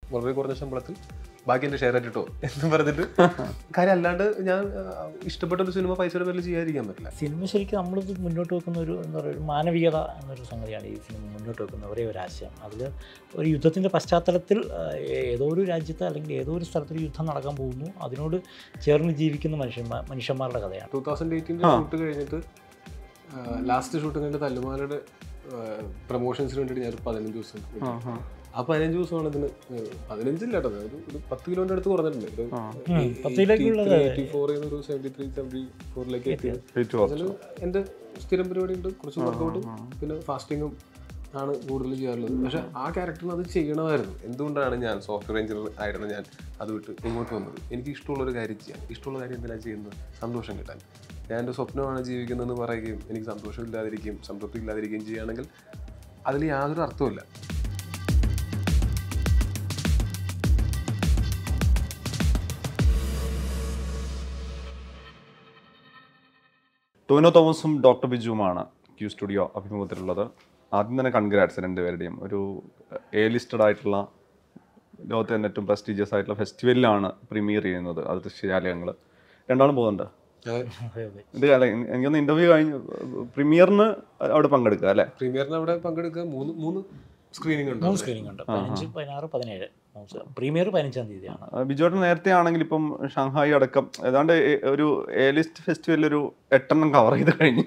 വളരെ കുറഞ്ഞ ശമ്പളത്തിൽ ബാക്കി എൻ്റെ ഷെയർ ആയിട്ടോ എന്ന് പറഞ്ഞിട്ട് കാര്യം അല്ലാണ്ട് ഞാൻ ആ, ഇഷ്ടപ്പെട്ട ഒരു സിനിമ പൈസയുടെ പേരിൽ ചെയ്യാതിരിക്കാൻ പറ്റില്ല സിനിമ ശരിക്കും നമ്മളിത് മുന്നോട്ട് വെക്കുന്ന ഒരു എന്താ പറയുക ഒരു മാനവികത എന്നൊരു സംഗതിയാണ് ഈ സിനിമ മുന്നോട്ട് വെക്കുന്ന ഒരേ ഒരു ആശയം അതിൽ ഒരു യുദ്ധത്തിൻ്റെ പശ്ചാത്തലത്തിൽ ആ, ഏതോ ഒരു രാജ്യത്ത് അല്ലെങ്കിൽ ഏതോ ഒരു സ്ഥലത്തൊരു യുദ്ധം നടക്കാൻ പോകുന്നു അതിനോട് ചേർന്ന് ജീവിക്കുന്ന മനുഷ്യന്മാർ മനുഷ്യന്മാരുടെ കഥയാണ് ടൂ തൗസൻഡ് എയ്റ്റീൻ്റെ ഷൂട്ട് കഴിഞ്ഞിട്ട് ലാസ്റ്റ് ഷൂട്ട് കഴിഞ്ഞിട്ട് തല്ലുമാലയുടെ പ്രൊമോഷൻസിന് വേണ്ടിയിട്ട് ഞാൻ ഒരു പതിനഞ്ച് ദിവസം ആ, ആ. ആ പതിനഞ്ച് ദിവസമാണ് ഇതിന് ഏഹ്, പതിനഞ്ചില്ല കേട്ടോ ഒരു ഒരു പത്ത് കിലോന്റെ അടുത്ത് കുറഞ്ഞിട്ടുണ്ട് ഒരു ഉം, പത്തിലേക്കുള്ളത് എയ്റ്റി ഫോറിൽ നിന്ന് ഒരു സെവൻറ്റി ത്രീ സെവൻറ്റി ഫോറിലേക്ക് എത്തിയത് Weight loss. അതിൽ എൻ്റെ സ്ഥിരം പരിപാടി ഉണ്ട് കുറച്ച് വർക്കൗട്ടും പിന്നെ ഫാസ്റ്റിങ്ങും ആണ് കൂടുതൽ ചെയ്യാറുള്ളത് പക്ഷെ ആ ക്യാരക്ടറിന് അത് ചെയ്യണമായിരുന്നു എന്തുകൊണ്ടാണ് ഞാൻ സോഫ്റ്റ്വെയർ എഞ്ചിനീയർ ആയിരുന്നു ഞാൻ അത് വിട്ട് ഇങ്ങോട്ട് വന്നത് എനിക്ക് ഇഷ്ടമുള്ളൊരു കാര്യം ചെയ്യാം ഇഷ്ടമുള്ള കാര്യം എന്തിനാണ് ചെയ്യുന്നത് സന്തോഷം കിട്ടാൻ ഞാൻ എൻ്റെ സ്വപ്നമാണ് ജീവിക്കുന്നതെന്ന് പറയുകയും എനിക്ക് സന്തോഷം ഇല്ലാതിരിക്കുകയും സംതൃപ്തി ഇല്ലാതിരിക്കുകയും ചെയ്യുകയാണെങ്കിൽ അതിൽ യാതൊരു അർത്ഥവുമില്ല ടോവിനോ തോമസും ഡോക്ടർ ബിജുവുമാണ് ക്യൂ സ്റ്റുഡിയോ അഭിമുഖത്തിലുള്ളത് ആദ്യം തന്നെ കൺഗ്രാറ്റ്സ് രണ്ടുപേരുടെയും ഒരു എ ലിസ്റ്റഡ് ആയിട്ടുള്ള ലോകത്തെ തന്നെ ഏറ്റവും പ്രസ്റ്റീജിയസ് ആയിട്ടുള്ള ഫെസ്റ്റിവലിലാണ് പ്രീമിയർ ചെയ്യുന്നത് അത് ദൃശ്യജാലകങ്ങൾ രണ്ടാളും പോകുന്നുണ്ട് അതെ അതെ അതെ ഇത് അല്ല എനി- എനിക്കൊന്ന് ഇന്റർവ്യൂ കഴിഞ്ഞ് പ്രീമിയറിന് അവിടെ പങ്കെടുക്കുക അല്ലേ പ്രീമിയറിന് അവിടെ പങ്കെടുക്കുക മൂന്ന് മൂന്ന് സ്ക്രീനിങ് ഉണ്ട് മൂന്ന് സ്ക്രീനിങ് ഉണ്ട് പതിനഞ്ച് പതിനാറ് പതിനേഴ് പ്രീമിയർ പതിനഞ്ചാം തീയതിയാണ് ആ, ബിജുവേട്ടൻ നേരത്തെ ആണെങ്കിൽ ഇപ്പം ഷാങ്ഹായി അടക്കം ഏതാണ്ട് എ- ഒരു എ ലിസ്റ്റ് ഫെസ്റ്റിവലിൽ ഒരു എട്ടെണ്ണം കവർ ചെയ്ത് കഴിഞ്ഞു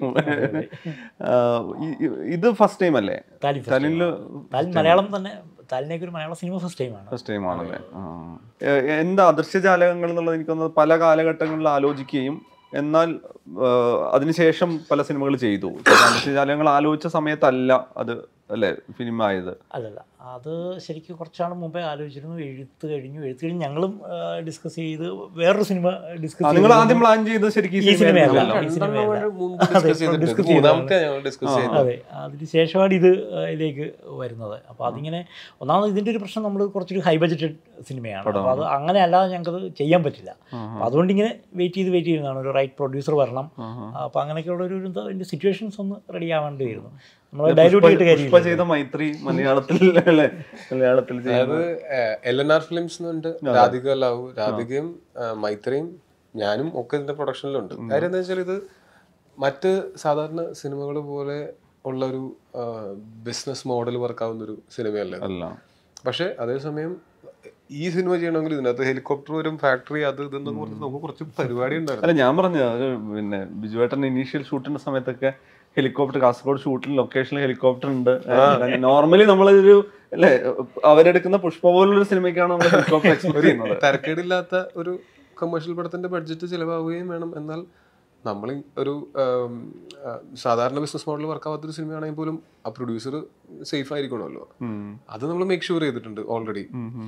ആ, ഈ- ഈ- ഇത് ഫസ്റ്റ് ടൈം അല്ലേ താലി first time തനില് ആണ്. താലി മലയാളം തന്നെ താലിനേക്ക് ഒരു മലയാളം സിനിമ ഫസ്റ്റ് ടൈമാണ് ഫസ്റ്റ് ടൈം ആണല്ലേ ആ. എ- എന്താ അദൃശ്യജാലകങ്ങൾ എന്നുള്ളത് എനിക്കൊന്ന് പല കാലഘട്ടങ്ങളിൽ ആലോചിക്കുകയും എന്നാൽ ആ, അതിനുശേഷം പല സിനിമകൾ ചെയ്തു അദൃശ്യജാലകങ്ങൾ ആലോചിച്ച സമയത്തല്ല അത് അല്ലേ ഫിലിം ആയത് അല്ലല്ല അത് ശരിക്കും കുറച്ചാൾ മുമ്പേ ആലോചിച്ചിരുന്നു എഴുത്ത് കഴിഞ്ഞു എഴുത്ത് കഴിഞ്ഞ് ഞങ്ങളും ഡിസ്കസ് ചെയ്ത് വേറൊരു സിനിമ ഡിസ്കസ് നിങ്ങൾ ആദ്യം പ്ലാൻ ചെയ്തത് ശരിക്കും ഈ സിനിമയല്ല. സിനിമയായിരുന്നല്ലോ. ഈ സിനിമയല്ല. മുമ്പ് അതെ, ഡിസ്കസ് ചെയ്തിട്ടുണ്ട് discuss മൂന്നാമത്തെ ഞങ്ങൾ ഡിസ്കസ് ചെയ്തത് അതെ അതിന് ശേഷമാണ് ഇത് ഇതിലേക്ക് വരുന്നത് അപ്പോൾ അതിങ്ങനെ ഒന്നാമത് ഇതിൻ്റെ ഒരു പ്രശ്നം നമ്മൾ കുറച്ചൊരു ഹൈ ബഡ്ജറ്റഡ് സിനിമയാണ് അപ്പോൾ അത് അങ്ങനെ അല്ലാതെ ഞങ്ങൾക്കത് ചെയ്യാൻ പറ്റില്ല അപ്പോൾ അതുകൊണ്ട് ഇങ്ങനെ വെയിറ്റ് ചെയ്ത് വെയിറ്റ് ചെയ്യുന്നതാണ് ഒരു റൈറ്റ് പ്രൊഡ്യൂസർ വരണം അപ്പോൾ അങ്ങനെയൊക്കെയുള്ള ഒരു എന്താ അതിൻ്റെ സിറ്റുവേഷൻസ് ഒന്ന് റെഡി ആവേണ്ടി വരുന്നു നമ്മൾ ഡയലൂട്ട് ചെയ്തിട്ട് പുഷ്പ കാര്യമില്ല ചെയ്ത മൈത്രി മലയാളത്തിൽ അല്ലേ മലയാളത്തിൽ അതായത് എൽ എൻ ആർ ഫിലിംസ് എന്നുണ്ട് രാധിക ലാവു രാധികയും ആ, മൈത്രയും ഞാനും ഒക്കെ ഇതിന്റെ പ്രൊഡക്ഷനിലുണ്ട് കാര്യം എന്താ വെച്ചാൽ ഇത് മറ്റ് സാധാരണ സിനിമകൾ പോലെ ഉള്ള ഒരു ബിസിനസ് മോഡൽ വർക്കാവുന്ന ഒരു സിനിമയല്ല ഇത്. അല്ല പക്ഷെ അതേസമയം ഈ സിനിമ ചെയ്യണമെങ്കിൽ ഇതിനകത്ത് ഹെലികോപ്റ്റർ വരും ഫാക്ടറി അത് ഇതെന്നൊക്കെ പറഞ്ഞ് നമുക്ക് കുറച്ച് പരിപാടി ഉണ്ടായിരുന്നു അല്ല ഞാൻ പറഞ്ഞ പിന്നെ ബിജുവേട്ടൻ ഇനീഷ്യൽ ഷൂട്ടിന്റെ സമയത്തൊക്കെ ഹെലികോപ്റ്റർ കാസർഗോഡ് ഷൂട്ടിൽ ലൊക്കേഷനിൽ ഹെലികോപ്റ്റർ ഉണ്ട് നോർമലി നമ്മളൊരു അല്ലേ അവരെടുക്കുന്ന പുഷ്പ പോലുള്ളൊരു സിനിമയ്ക്കാണ് നമ്മൾ ഹെലികോപ്റ്റർ എക്സ്പെക്ട് ചെയ്യുന്നത് തരക്കേടില്ലാത്ത ഒരു കമേഴ്ഷ്യൽ പടത്തിന്റെ ബഡ്ജറ്റ് ചിലവാകുകയും വേണം എന്നാൽ നമ്മൾ ഒരു ആം, ആ, സാധാരണ ബിസിനസ് മോഡൽ വർക്കാവാത്തൊരു സിനിമയാണെങ്കിൽ പോലും ആ പ്രൊഡ്യൂസർ സേഫ് ആയിരിക്കണമല്ലോ ഉം. അത് നമ്മൾ മേക്ക് ഷുവർ ചെയ്തിട്ടുണ്ട് ഓൾറെഡി ഉം, ഉം.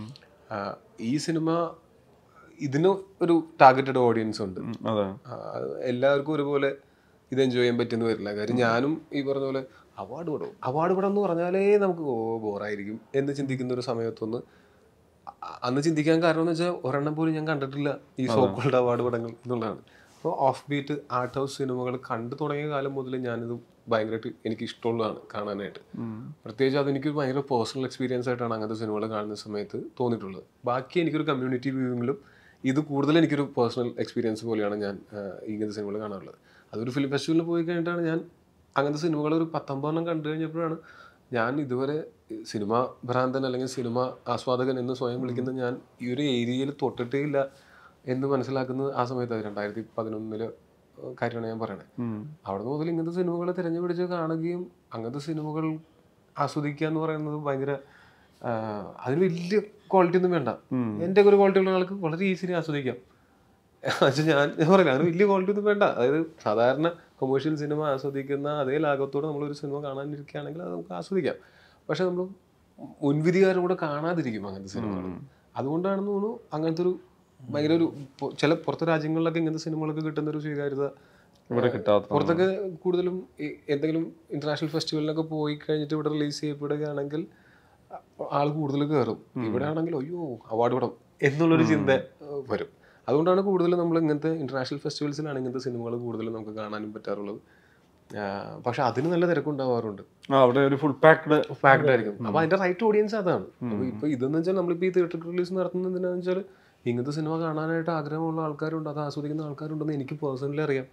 ഈ സിനിമ ഇതിന് ഒരു ടാർഗറ്റഡ് ഓഡിയൻസ് ഉണ്ട് ഉം, അതെ ആ, എല്ലാവർക്കും ഒരുപോലെ ഇത് എൻജോയ് ചെയ്യാൻ പറ്റുന്ന വരില്ല കാര്യം ഞാനും ഈ പറഞ്ഞ പോലെ അവാർഡ് പടം അവാർഡ് പടം എന്ന് പറഞ്ഞാലേ നമുക്ക് ഓ ബോറായിരിക്കും എന്ന് ചിന്തിക്കുന്ന ഒരു സമയത്തൊന്ന് അ- അന്ന് ചിന്തിക്കാൻ കാരണം എന്ന് വെച്ചാൽ ഒരെണ്ണം പോലും ഞാൻ കണ്ടിട്ടില്ല ഈ സോക്കോൾഡ് അവാർഡ് പടങ്ങൾ എന്നുള്ളതാണ് അപ്പോൾ ഓഫ് ബീറ്റ് ആർട്ട് ഹൗസ് സിനിമകൾ കണ്ടു തുടങ്ങിയ കാലം മുതൽ ഞാനിത് ഭയങ്കരമായിട്ട് എനിക്ക് ഇഷ്ടമുള്ളതാണ് കാണാനായിട്ട് പ്രത്യേകിച്ച് അതെനിക്ക് ഭയങ്കര പേഴ്സണൽ എക്സ്പീരിയൻസ് ആയിട്ടാണ് അങ്ങനത്തെ സിനിമകൾ കാണുന്ന സമയത്ത് തോന്നിയിട്ടുള്ളത് ബാക്കി എനിക്കൊരു കമ്മ്യൂണിറ്റി വ്യൂവിങ്ങിലും ഇത് കൂടുതൽ എനിക്കൊരു പേഴ്സണൽ എക്സ്പീരിയൻസ് പോലെയാണ് ഞാൻ ആ, ഇങ്ങനത്തെ സിനിമകൾ കാണാറുള്ളത് അതൊരു ഫിലിം ഫെസ്റ്റിവലിൽ പോയി കഴിഞ്ഞിട്ടാണ് ഞാൻ അങ്ങനത്തെ സിനിമകൾ ഒരു പത്തൊമ്പതെണ്ണം കണ്ടു കഴിഞ്ഞപ്പോഴാണ് ഞാൻ ഇതുവരെ സിനിമ ഭ്രാന്തൻ അല്ലെങ്കിൽ സിനിമ ആസ്വാദകൻ എന്ന് സ്വയം വിളിക്കുന്ന ഞാൻ ഈ ഒരു ഏരിയയിൽ തൊട്ടിട്ടേ ഇല്ല എന്ന് മനസ്സിലാക്കുന്നത് ആ സമയത്ത് രണ്ടായിരത്തി പതിനൊന്നില് കാര്യമാണ് ഞാൻ പറയണത് ഉം. അവിടെ മുതൽ ഇങ്ങനത്തെ സിനിമകൾ തിരഞ്ഞുപിടിച്ച് കാണുകയും അങ്ങനത്തെ സിനിമകൾ ആസ്വദിക്കുക എന്ന് പറയുന്നത് ഭയങ്കര ആ, അതിന് വലിയ ക്വാളിറ്റി ഒന്നും വേണ്ട എൻ്റെ ഒക്കെ ഒരു ക്വാളിറ്റി ഉള്ള ആൾക്ക് വളരെ ഈസിലി ആസ്വദിക്കാം എന്നുവെച്ചാൽ ഞാൻ ഞാൻ പറയില്ല അതിന് വലിയ ക്വാളിറ്റി ഒന്നും വേണ്ട അതായത് സാധാരണ കൊമേഴ്ഷ്യൽ സിനിമ ആസ്വദിക്കുന്ന അതേ ലാഘവത്തോടെ നമ്മളൊരു സിനിമ കാണാനിരിക്കുകയാണെങ്കിൽ അത് നമുക്ക് ആസ്വദിക്കാം പക്ഷെ നമ്മൾ മുൻവിധികാരം കൂടെ കാണാതിരിക്കും അങ്ങനത്തെ സിനിമകൾ അതുകൊണ്ടാണെന്ന് തോന്നുന്നു അങ്ങനത്തെ ഒരു ഭയങ്കര ഒരു പൊ- ചില പുറത്തെ രാജ്യങ്ങളിലൊക്കെ ഇങ്ങനത്തെ സിനിമകൾക്ക് കിട്ടുന്ന ഒരു സ്വീകാര്യത ഇവിടെ കിട്ടാത്ത പുറത്തൊക്കെ കൂടുതലും ഈ എന്തെങ്കിലും ഇന്റർനാഷണൽ ഫെസ്റ്റിവലിനൊക്കെ പോയി കഴിഞ്ഞിട്ട് ഇവിടെ റിലീസ് ചെയ്യപ്പെടുകയാണെങ്കിൽ ആൾ കൂടുതൽ കയറും ഇവിടെ ആണെങ്കിൽ അയ്യോ അവാർഡ് പടം എന്നുള്ളൊരു ചിന്ത ഏഹ്, വരും അതുകൊണ്ടാണ് കൂടുതലും നമ്മൾ ഇങ്ങനത്തെ ഇന്റർനാഷണൽ ഫെസ്റ്റിവൽസിലാണ് ഇങ്ങനത്തെ സിനിമകൾ കൂടുതലും നമുക്ക് കാണാനും പറ്റാറുള്ളത് പക്ഷെ അതിന് നല്ല തിരക്കുണ്ടാവാറുണ്ട് ആ, അവിടെ ഒരു ഫുൾ പാക്ഡ് ഫാക്ട് ആയിരിക്കും അപ്പൊ അതിന്റെ റൈറ്റ് ഓഡിയൻസ് അതാണ് അപ്പൊ ഇപ്പൊ ഇതെന്ന് വെച്ചാൽ നമ്മളിപ്പോ ഈ തിയേറ്റർ റിലീസ് നടത്തുന്നത് എന്തിനാന്ന് വെച്ചാൽ ഇങ്ങനത്തെ സിനിമ കാണാനായിട്ട് ആഗ്രഹമുള്ള ആൾക്കാരുണ്ട് അത് ആസ്വദിക്കുന്ന ആൾക്കാരുണ്ടെന്ന് എനിക്ക് പേഴ്സണലി അറിയാം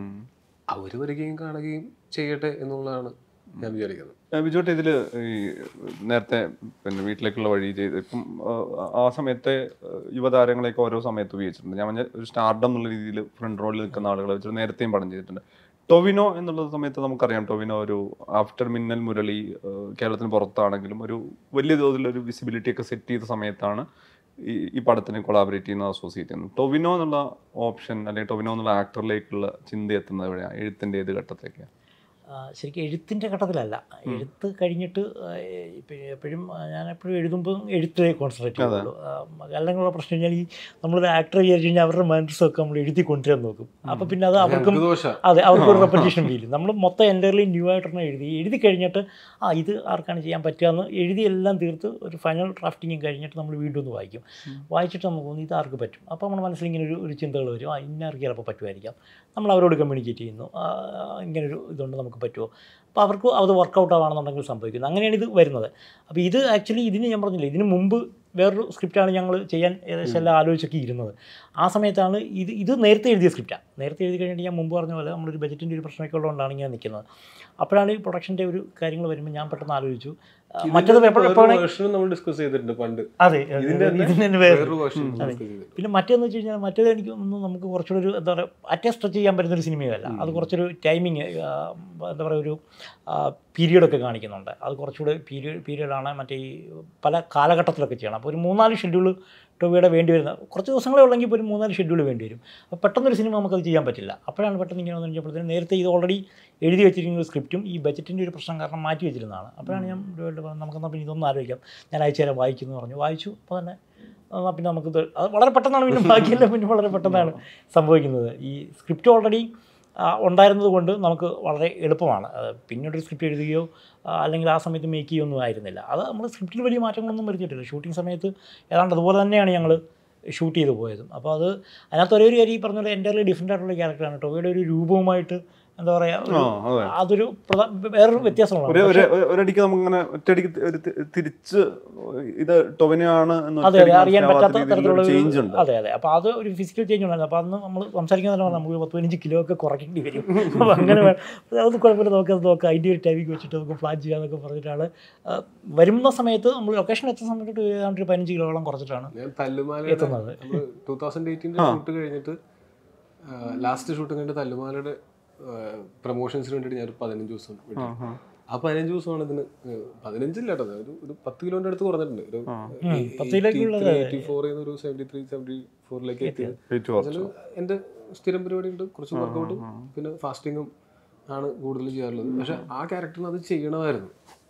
അവര് വരികയും കാണുകയും ചെയ്യട്ടെ എന്നുള്ളതാണ് ഞാൻ വിചാരിക്കുന്നത് ബിജോട്ട് ഇതിൽ ഈ നേരത്തെ പിന്നെ വീട്ടിലേക്കുള്ള വഴി ചെയ്ത് ഇപ്പം ആ, ആ സമയത്തെ ആ, യുവതാരങ്ങളെയൊക്കെ ഓരോ സമയത്ത് ഉപയോഗിച്ചിട്ടുണ്ട് ഞാൻ പറഞ്ഞ ഒരു സ്റ്റാർഡം എന്നുള്ള രീതിയിൽ ഫ്രണ്ട് റോളിൽ നിൽക്കുന്ന ആളുകളെ വെച്ചിട്ട് നേരത്തെയും പടം ചെയ്തിട്ടുണ്ട് ടൊവിനോ എന്നുള്ള സമയത്ത് നമുക്കറിയാം ടൊവിനോ ഒരു ആഫ്റ്റർ മിന്നൽ മുരളി ആ, കേരളത്തിന് പുറത്താണെങ്കിലും ഒരു വലിയ തോതിൽ ഒരു വിസിബിലിറ്റി ഒക്കെ സെറ്റ് ചെയ്ത സമയത്താണ് ഈ ഈ പടത്തിന് കൊളാബറേറ്റ് ചെയ്യുന്നത് അസോസിയേറ്റ് ചെയ്യുന്നത് ടൊവിനോ എന്നുള്ള ഓപ്ഷൻ അല്ലെങ്കിൽ ടൊവിനോ എന്നുള്ള ആക്ടറിലേക്കുള്ള ചിന്ത എത്തുന്നത് എവിടെയാണ് എഴുത്തിൻ്റെ ഏത് ഘട്ടത്തേക്കാണ് ആ, ശരിക്കും എഴുത്തിൻ്റെ ഘട്ടത്തിലല്ല എഴുത്ത് കഴിഞ്ഞിട്ട് ആ, ഇപ്പ- എപ്പോഴും ആ, ഞാൻ എപ്പോഴും എഴുതുമ്പോൾ എഴുത്തേ കോൺസെൻട്രേറ്റ് ചെയ്യുള്ളൂ ആ, അല്ലെങ്കിൽ പ്രശ്നം കഴിഞ്ഞാൽ ഈ നമ്മളൊരു ആക്ടർ വിചാരിച്ചു കഴിഞ്ഞാൽ അവരുടെ മനസ്സൊക്കെ നമ്മൾ എഴുതി കൊണ്ടുവരാൻ നോക്കും അപ്പോൾ പിന്നെ അത് അവർക്കും ഞങ്ങൾക്ക് ദോഷ അതെ അവർക്ക് ഒരു റെപ്പറ്റീഷൻ ഫീൽ നമ്മൾ മൊത്തം എൻ്റർലി ന്യൂ ആയിട്ടൊന്ന് എഴുതി എഴുതി കഴിഞ്ഞിട്ട് ആ ഇത് ആർക്കാണ് ചെയ്യാൻ പറ്റുക എന്ന് എഴുതി എല്ലാം തീർത്ത് ഒരു ഫൈനൽ ഡ്രാഫ്റ്റിങ്ങും കഴിഞ്ഞിട്ട് നമ്മൾ വീണ്ടും ഒന്ന് വായിക്കും വായിച്ചിട്ട് നമുക്ക് തോന്നി ഇത് ആർക്ക് പറ്റും അപ്പോൾ നമ്മുടെ മനസ്സിൽ ഇങ്ങനെ ഒരു ഒരു ചിന്തകൾ വരും ആ ഇന്നാർക്ക് ചിലപ്പോൾ പറ്റുമായിരിക്കാം നമ്മൾ അവരോട് കമ്മ്യൂണിക്കേറ്റ് ചെയ്യുന്നു ആ, ഇങ്ങനൊരു ഇതുകൊണ്ട് നമുക്ക് പറ്റുമോ അപ്പോൾ അവർക്ക് അത് വർക്കൗട്ട് ആവുകയാണെന്നുണ്ടെങ്കിൽ സംഭവിക്കുന്നത് അങ്ങനെയാണ് ഇത് വരുന്നത് അപ്പോൾ ഇത് ആക്ച്വലി ഇതിന് ഞാൻ പറഞ്ഞില്ല ഇതിന് മുമ്പ് വേറൊരു സ്ക്രിപ്റ്റാണ് ഞങ്ങൾ ചെയ്യാൻ ഏകദേശം എല്ലാം ആലോചിച്ചൊക്കെ ഇരുന്നത് ആ സമയത്താണ് ഇത് ഇത് നേരത്തെ എഴുതിയ സ്ക്രിപ്റ്റാണ് നേരത്തെ എഴുതി കഴിഞ്ഞിട്ട് ഞാൻ മുമ്പ് പറഞ്ഞ പോലെ നമ്മളൊരു ബജറ്റിൻ്റെ ഒരു പ്രശ്നമൊക്കെ ഉള്ളതുകൊണ്ടാണ് ഇങ്ങനെ നിൽക്കുന്നത് അപ്പോഴാണ് ഈ പ്രൊഡക്ഷൻ്റെ ഒരു കാര്യങ്ങൾ വരുമ്പോൾ ഞാൻ പെട്ടെന്ന് ആലോചിച്ചു ആ, മറ്റേത് എപ്പോഴാണ് വേർഷനും നമ്മൾ ഡിസ്കസ് ചെയ്തിട്ടുണ്ട് പണ്ട് അതെ ഇതിന്റെ തന്നെ ഇതിന് തന്നെ വേറെ വേറൊരു വേർഷൻ ഡിസ്കസ് ചെയ്തിട്ടുണ്ട് പിന്നെ മറ്റേന്ന് വെച്ച് കഴിഞ്ഞാൽ മറ്റേത് എനിക്ക് ഒന്ന് നമുക്ക് കുറച്ചുകൂടി ഒരു എന്താ പറയുക അറ്റേ സ്ട്രെച്ച് ചെയ്യാൻ പറ്റുന്ന ഒരു സിനിമയല്ല അത് കുറച്ചൊരു ടൈമിങ് എന്താ പറയുക ഒരു പീരിയഡൊക്കെ കാണിക്കുന്നുണ്ട് അത് കുറച്ചുകൂടി പീരിയഡ് പീരിയഡാണ് മറ്റേ ഈ പല കാലഘട്ടത്തിലൊക്കെ ചെയ്യണം അപ്പോൾ ഒരു മൂന്നാല് ഷെഡ്യൂൾ ടൊവിയുടെ വേണ്ടി വരുന്ന കുറച്ച് ദിവസങ്ങളേ ഉള്ളെങ്കിൽ ഇപ്പോൾ ഒരു മൂന്നാല് ഷെഡ്യൂൾ വേണ്ടി വരും അപ്പോൾ പെട്ടെന്നൊരു സിനിമ നമുക്കത് ചെയ്യാൻ പറ്റില്ല അപ്പോഴാണ് പെട്ടെന്ന് ഇങ്ങനെ വന്നു കഴിഞ്ഞപ്പോഴത്തേനും നേരത്തെ ഇത് ഓൾറെഡി എഴുതി വെച്ചിരിക്കുന്ന ഒരു സ്ക്രിപ്റ്റും ഈ ബജറ്റിൻ്റെ ഒരു പ്രശ്നം കാരണം മാറ്റി വെച്ചിരുന്നതാണ് അപ്പോഴാണ് ഞാൻ ടൊവിയോട് പറഞ്ഞത് നമുക്കെന്നാൽ പിന്നെ ഇതൊന്നും ആലോചിക്കാം ഞാൻ അയച്ചു തരാം വായിക്കുന്നു പറഞ്ഞു വായിച്ചു അപ്പോൾ തന്നെ എന്നാൽ പിന്നെ നമുക്ക് അത് വളരെ പെട്ടെന്നാണ് പിന്നെ ബാക്കിയെല്ലാം പിന്നെ വളരെ പെട്ടെന്നാണ് സംഭവിക്കുന്നത് ഈ സ്ക്രിപ്റ്റ് ഓൾറെഡി ഉണ്ടായിരുന്നത് കൊണ്ട് നമുക്ക് വളരെ എളുപ്പമാണ് അത് പിന്നീട് ഒരു സ്ക്രിപ്റ്റ് എഴുതുകയോ ആ, അല്ലെങ്കിൽ ആ സമയത്ത് മേക്ക് ചെയ്യുകയൊന്നും ആയിരുന്നില്ല അത് നമ്മൾ സ്ക്രിപ്റ്റിൽ വലിയ മാറ്റങ്ങളൊന്നും വരുത്തിയിട്ടില്ല ഷൂട്ടിംഗ് സമയത്ത് ഏതാണ്ട് അതുപോലെ തന്നെയാണ് ഞങ്ങൾ ഷൂട്ട് ചെയ്ത് പോയതും അപ്പോൾ അത് അതിനകത്ത് ഒരേ ഒരു കാര്യം ഈ പറഞ്ഞ പോലെ എൻ്റയർലി ഡിഫറെൻ്റ് ആയിട്ടുള്ള ക്യാരക്ടറാണ് ടൊവയുടെ ഒരു രൂപവുമായിട്ട് എന്താ പറയുക ഒരു- ആ അതെ അതൊരു പ്രധാ- വേറൊരു വ്യത്യാസമാണ് ഒരു ഒരു ഒരു- ഒരടിക്ക് നമുക്ക് ഇങ്ങനെ ഒറ്റയടിക്ക് തി- ഒരു തി- തിരിച്ച് ഇത് ടൊവിനോയാണ് എന്ന് അതെ അതെ ഒറ്റയടിക്ക് അറിയാൻ മനസ്സിലാവാത്ത പറ്റാത്ത രീതിയിലുള്ള തരത്തിലുള്ള ഒരു- ചേഞ്ച് ഉണ്ട് അതെ അതെ അപ്പോൾ അത് ഒരു ഫിസിക്കൽ ചേഞ്ച് ഉണ്ടായിരുന്നു അപ്പോൾ അന്ന് നമ്മൾ സംസാരിക്കുന്ന തന്നെ നമുക്ക് പത്ത് പതിനഞ്ച് കിലോ ഒക്കെ കുറയ്ക്കേണ്ടി വരും അപ്പോൾ അങ്ങനെ വേ- അത് കുഴപ്പമില്ല നോക്കാം അത് നോക്കാം അതിൻ്റെ ഒരു ടൈമിക്ക് വെച്ചിട്ട് നമുക്ക് പ്ലാൻ ചെയ്യാന്നൊക്കെ പറഞ്ഞിട്ടാണ് ആ, വരുന്ന സമയത്ത് നമ്മൾ ലൊക്കേഷൻ എത്തുന്ന സമയത്ത് ഏതാണ്ട് ഒരു പതിനഞ്ച് കിലോളം കുറച്ചിട്ടാണ് ഞാൻ തല്ലുമാല എത്തുന്നത്. നമ്മൾ ടൂ തൗസൻഡ് എയ്റ്റീൻ്റെ ഷൂട്ട് കഴിഞ്ഞിട്ട് ലാസ്റ്റ് ഷൂട്ട് കഴിഞ്ഞിട്ട് തല്ലുമാലയുടെ പ്രൊമോഷൻസിന് വേണ്ടിയിട്ട് ഞാൻ ഒരു പതിനഞ്ച് ദിവസം വിട്ടു. ആ പതിനഞ്ച് ദിവസമാണ് ഇതിന് ഏഹ്, പതിനഞ്ചില്ല കേട്ടോ അത് ഒരു ഒരു പത്ത് കിലോന്റെ അടുത്ത് കുറഞ്ഞിട്ടുണ്ട് ഒരു പത്ത് കിലോയ്ക്കുള്ളത് എയ്റ്റി ഫോറിൽ നിന്ന് ഒരു സെവൻറ്റി ത്രീ സെവൻറ്റി ഫോറിലേക്ക് എത്തിയത് വെയിറ്റ് കുറച്ചു അതിൽ എൻ്റെ സ്ഥിരം പരിപാടി ഉണ്ട് കുറച്ച് വർക്കൗട്ടും പിന്നെ ഫാസ്റ്റിങ്ങും ആണ് കൂടുതൽ ചെയ്യാറുള്ളത് പക്ഷെ ആ ക്യാരക്ടറിന് അത് ചെയ്യണമായിരുന്നു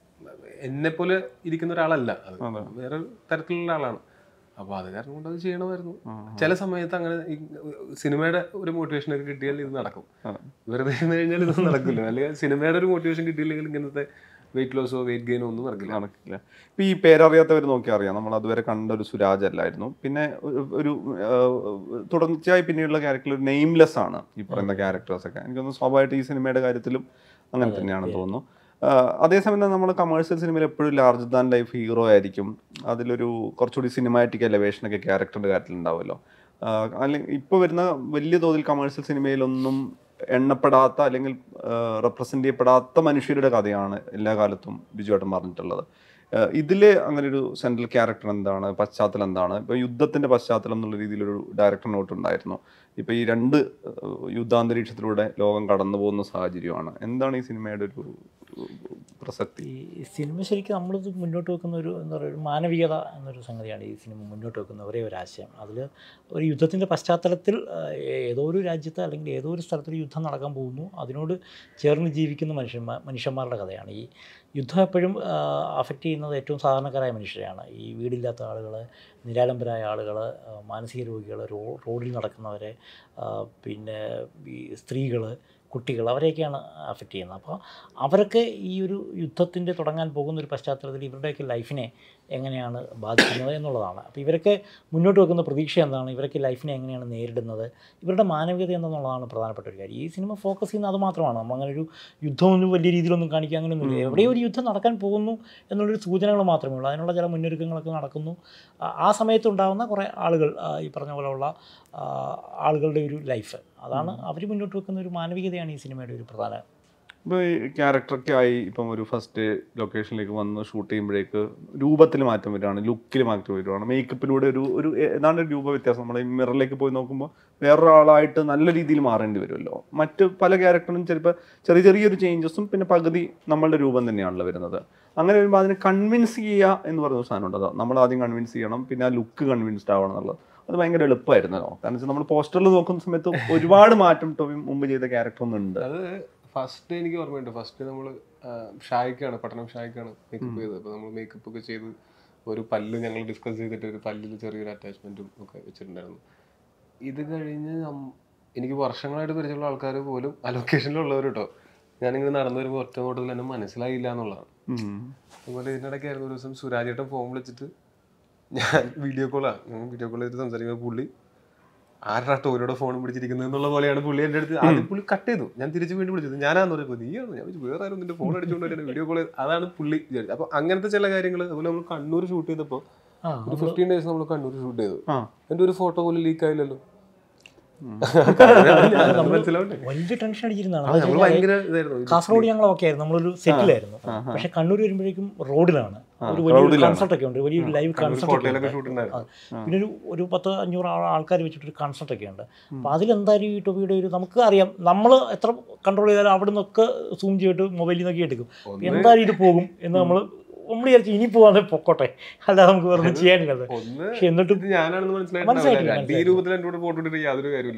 എന്നെ പോലെ ഇരിക്കുന്ന ഒരാളല്ല അത് വേറെ തരത്തിലുള്ള ആളാണ് അപ്പോൾ അത് കാരണം കൊണ്ട് അത് ചെയ്യണമായിരുന്നു ചില സമയത്ത് അങ്ങനെ ഈ സിനിമയുടെ ഒരു മോട്ടിവേഷൻ ഒക്കെ കിട്ടിയാൽ ഇത് നടക്കും വെറുതെ ഇരുന്ന് കഴിഞ്ഞാൽ ഇതൊന്നും നടക്കില്ല അല്ലെങ്കിൽ സിനിമയുടെ ഒരു മോട്ടിവേഷൻ കിട്ടിയില്ലെങ്കിൽ ഇങ്ങനത്തെ വെയിറ്റ് ലോസോ വെയിറ്റ് ഗെയിനോ ഒന്നും നടക്കില്ല നടക്കില്ല ഇപ്പൊ ഈ പേരറിയാത്തവർ നോക്കി അറിയാം നമ്മൾ അതുവരെ കണ്ട ഒരു സുരാജ് അല്ലായിരുന്നു പിന്നെ ഒരു- ഒരു ആ, തുടർച്ചയായി പിന്നീടുള്ള ക്യാരക്ടർ ഒരു നെയിംലെസ് ആണ് ഈ പറയുന്ന ക്യാരക്ടേഴ്സ് ഒക്കെ എനിക്ക് തോന്നുന്നു സ്വാഭാവികമായിട്ട് ഈ സിനിമയുടെ കാര്യത്തിലും അങ്ങനെ തന്നെയാണെന്ന് തോന്നുന്നു ആ, അതേസമയം നമ്മൾ കമേഴ്ഷ്യൽ സിനിമയിൽ എപ്പോഴും ലാർജ് ദാൻ ലൈഫ് ഹീറോ ആയിരിക്കും അതിലൊരു കുറച്ചുകൂടി സിനിമാറ്റിക് എലവേഷനൊക്കെ ക്യാരക്ടറിന്റെ കാര്യത്തിൽ ഉണ്ടാവുമല്ലോ അല്ലെങ്കിൽ ഇപ്പോൾ വരുന്ന വലിയ തോതിൽ കമേഴ്ഷ്യൽ സിനിമയിലൊന്നും എണ്ണപ്പെടാത്ത അല്ലെങ്കിൽ റെപ്രസെൻ്റ് ചെയ്യപ്പെടാത്ത മനുഷ്യരുടെ കഥയാണ് എല്ലാ കാലത്തും ബിജുവേട്ടൻ പറഞ്ഞിട്ടുള്ളത് ആഹ് ഇതില് അങ്ങനെ ഒരു സെൻട്രൽ ക്യാരക്ടർ എന്താണ് പശ്ചാത്തലം എന്താണ് ഇപ്പൊ യുദ്ധത്തിന്റെ പശ്ചാത്തലം എന്നുള്ള രീതിയിലൊരു ഡയറക്ടർ നോട്ട് ഉണ്ടായിരുന്നു ഇപ്പൊ ഈ രണ്ട് ആഹ് യുദ്ധാന്തരീക്ഷത്തിലൂടെ ലോകം കടന്നു പോകുന്ന സാഹചര്യമാണ് എന്താണ് ഈ സിനിമയുടെ ഒരു പ്രസക്തി ഈ സിനിമ ശരിക്കും നമ്മളിത് മുന്നോട്ട് വെക്കുന്ന ഒരു എന്താ പറയുക ഒരു മാനവികത എന്നൊരു സംഗതിയാണ് ഈ സിനിമ മുന്നോട്ട് വെക്കുന്ന ഒരേ ഒരു ആശയം അതിൽ ഒരു യുദ്ധത്തിൻ്റെ പശ്ചാത്തലത്തിൽ ആ, ഏതോ ഒരു രാജ്യത്ത് അല്ലെങ്കിൽ ഏതോ ഒരു സ്ഥലത്തൊരു യുദ്ധം നടക്കാൻ പോകുന്നു അതിനോട് ചേർന്ന് ജീവിക്കുന്ന മനുഷ്യന്മാർ മനുഷ്യന്മാരുടെ കഥയാണ് ഈ യുദ്ധം എപ്പോഴും അഫക്റ്റ് ചെയ്യുന്നത് ഏറ്റവും സാധാരണക്കാരായ മനുഷ്യരെയാണ് ഈ വീടില്ലാത്ത ആളുകൾ നിരാലംബരായ ആളുകൾ മാനസിക രോഗികൾ റോ റോഡിൽ നടക്കുന്നവരെ ആ, പിന്നെ ഈ സ്ത്രീകൾ കുട്ടികൾ അവരെയൊക്കെയാണ് അഫക്റ്റ് ചെയ്യുന്നത് അപ്പോൾ അവരൊക്കെ ഈ ഒരു യുദ്ധത്തിൻ്റെ തുടങ്ങാൻ പോകുന്ന ഒരു പശ്ചാത്തലത്തിൽ ഇവരുടെയൊക്കെ ലൈഫിനെ എങ്ങനെയാണ് ബാധിക്കുന്നത് എന്നുള്ളതാണ് അപ്പോൾ ഇവരൊക്കെ മുന്നോട്ട് വെക്കുന്ന പ്രതീക്ഷ എന്താണ് ഇവരൊക്കെ ലൈഫിനെ എങ്ങനെയാണ് നേരിടുന്നത് ഇവരുടെ മാനവികത എന്തെന്നുള്ളതാണ് പ്രധാനപ്പെട്ട ഒരു കാര്യം ഈ സിനിമ ഫോക്കസ് ചെയ്യുന്നത് അത് മാത്രമാണ് നമ്മളങ്ങനെ ഒരു യുദ്ധമൊന്നും വലിയ രീതിയിലൊന്നും കാണിക്കുക അങ്ങനെയൊന്നുമില്ല എവിടെയോ ഒരു യുദ്ധം നടക്കാൻ പോകുന്നു എന്നുള്ളൊരു സൂചനകൾ മാത്രമേ ഉള്ളൂ അതിനുള്ള ചില മുന്നൊരുക്കങ്ങളൊക്കെ നടക്കുന്നു ആ- ആ സമയത്തുണ്ടാകുന്ന കുറേ ആളുകൾ ആ, ഈ പറഞ്ഞ പോലെയുള്ള ആ, ആളുകളുടെ ഒരു ലൈഫ് അതാണ് അവർ മുന്നോട്ട് വെക്കുന്ന ഒരു മാനവികതയാണ് ഈ സിനിമയുടെ ഒരു പ്രധാന ഇപ്പോൾ ഈ ക്യാരക്ടറൊക്കെ ആയി ഇപ്പം ഒരു ഫസ്റ്റ് ലൊക്കേഷനിലേക്ക് വന്ന് ഷൂട്ട് ചെയ്യുമ്പോഴേക്ക് രൂപത്തിൽ മാറ്റം വരികയാണ് ലുക്കിൽ മാറ്റം വരികയാണ് മേക്കപ്പിലൂടെ ഒരു ഒരു ഏതാണ്ട് ഒരു രൂപ വ്യത്യാസം നമ്മൾ ഈ മിററിലേക്ക് പോയി നോക്കുമ്പോൾ വേറൊരാളായിട്ട് നല്ല രീതിയിൽ മാറേണ്ടി വരുമല്ലോ മറ്റ് പല ക്യാരക്ടറിനും ചിലപ്പോൾ ചെറിയ ചെറിയൊരു ചേഞ്ചസും പിന്നെ പകുതി നമ്മളുടെ രൂപം തന്നെയാണല്ലോ വരുന്നത് അങ്ങനെ വരുമ്പോൾ അതിനെ കൺവിൻസ് ചെയ്യുക എന്ന് പറയുന്ന സാധനം ഉണ്ട് അതാ നമ്മൾ ആദ്യം കൺവിൻസ് ചെയ്യണം പിന്നെ ആ ലുക്ക് കൺവിൻസ്ഡ് ആവണം എന്നുള്ളത് അത് ഭയങ്കര എളുപ്പമായിരുന്നല്ലോ കാരണം വെച്ചാൽ നമ്മൾ പോസ്റ്ററിൽ നോക്കുന്ന സമയത്ത് ഒരുപാട് മാറ്റം ടോവിൻ മുമ്പ് ചെയ്ത ക്യാരക്ടർ ഒന്നും ഉണ്ട് അത് ഫസ്റ്റ് എനിക്ക് ഓർമ്മയുണ്ട് ഫസ്റ്റ് നമ്മൾ ഷായ്ക്കാണ് പട്ടണം ഷായ്ക്കാണ് മേക്കപ്പ് ചെയ്തത് അപ്പോൾ നമ്മൾ മേക്കപ്പ് ഒക്കെ ചെയ്ത് ഒരു പല്ല് ഞങ്ങൾ ഡിസ്കസ് ചെയ്തിട്ട് ഒരു പല്ലിൽ ചെറിയൊരു അറ്റാച്ച്മെന്റും ഒക്കെ വെച്ചിട്ടുണ്ടായിരുന്നു ഇത് കഴിഞ്ഞ് നം- എനിക്ക് വർഷങ്ങളായിട്ട് പരിചയമുള്ള ആൾക്കാർ പോലും ആ ലൊക്കേഷനിലുള്ളവർ കേട്ടോ ഞാനിങ്ങനെ നടന്നു വരുമ്പോൾ ഒറ്റ നോട്ടത്തിൽ എന്നെ മനസ്സിലായില്ല എന്നുള്ളതാണ് ഉം. അതുപോലെ ഇതിനിടയ്ക്കായിരുന്നു ഒരു ദിവസം സുരാജേട്ടൻ ഫോൺ വിളിച്ചിട്ട് ഞാൻ വീഡിയോ കോളാണ് ഞാൻ വീഡിയോ കോൾ ചെയ്തിട്ട് സംസാരിക്കുമ്പോൾ പുള്ളി ആരുടെ ടോരോടെ ഫോൺ പിടിച്ചിരിക്കുന്നത് എന്നുള്ള പോലെയാണ് പുള്ളി എൻ്റെ അടുത്ത് ആദ്യം പുള്ളി കട്ട് ചെയ്തു ഞാൻ തിരിച്ച് വീണ്ടും വിളിച്ചത് ഞാനാന്ന് പറയുമ്പോൾ നീയാണ് ഞാൻ വിചാരിച്ചു, വേറെ ആരും നിന്റെ ഫോൺ അടിച്ചുകൊണ്ട് വരുന്നത് വീഡിയോ കോൾ അതാണ് പുള്ളി വിചാരിച്ചത് അപ്പോൾ അങ്ങനത്തെ ചില കാര്യങ്ങൾ അതുപോലെ നമ്മൾ കണ്ണൂർ ഷൂട്ട് ചെയ്തപ്പോൾ ആ ഒരു ഫിഫ്റ്റീൻ ഡേയ്സ് നമ്മൾ കണ്ണൂർ ഷൂട്ട് ചെയ്തു ആ എൻ്റെ ഒരു ഫോട്ടോ പോലും ലീക്ക് ആയില്ലല്ലോ മനസ്സിലാവണ്ടേ വലിയ ടെൻഷൻ അടിച്ചിരുന്നതാണ് ആ, നമ്മൾ ഭയങ്കര ഇതായിരുന്നു കാസർഗോഡ് ഞങ്ങൾ ഒക്കെ ആയിരുന്നു നമ്മളൊരു സെറ്റിലായിരുന്നു പക്ഷെ കണ്ണൂർ വരുമ്പോഴേക്കും റോഡിലാണ് ഒരു വലിയൊരു കൺസൾട്ട് ഒക്കെ ഉണ്ട് വലിയൊരു ലൈവ് കൺസൾട്ട് ഒക്കെ ഫോട്ടോയിലൊക്കെ ഉണ്ട് ഷൂട്ട് ഉണ്ടായിരുന്നു ആ. പിന്നെ ഒരു ഒരു പത്ത് അഞ്ഞൂറ് ആൾക്കാർ വെച്ചിട്ടൊരു കൺസൾട്ട് ഒക്കെ ഉണ്ട് അപ്പോൾ അതിലെന്തായാലും ഈ ടോപ്പിയുടെ ഒരു നമുക്ക് അറിയാം നമ്മൾ എത്ര കൺട്രോൾ ചെയ്താലും അവിടെ നിന്നൊക്കെ സൂം ചെയ്തിട്ട് മൊബൈലിൽ നിന്നൊക്കെ എടുക്കും അപ്പോൾ എന്തായാലും ഇത് പോകും എന്ന് നമ്മൾ നമ്മൾ വിചാരിച്ചു ഇനി പോവാതെ പൊക്കോട്ടെ അല്ലാതെ നമുക്ക് വെറുതെ ചെയ്യാനില്ലത് ഒന്ന് പക്ഷെ എന്നിട്ടും ഇത് ഞാനാണെന്ന് മനസ്സിലായിട്ടില്ല, മനസ്സിലായിട്ടില്ല ഈ രൂപത്തിൽ എൻ്റെ കൂടെ ഫോട്ടോ എടുത്തിട്ട് യാതൊരു കാര്യമില്ല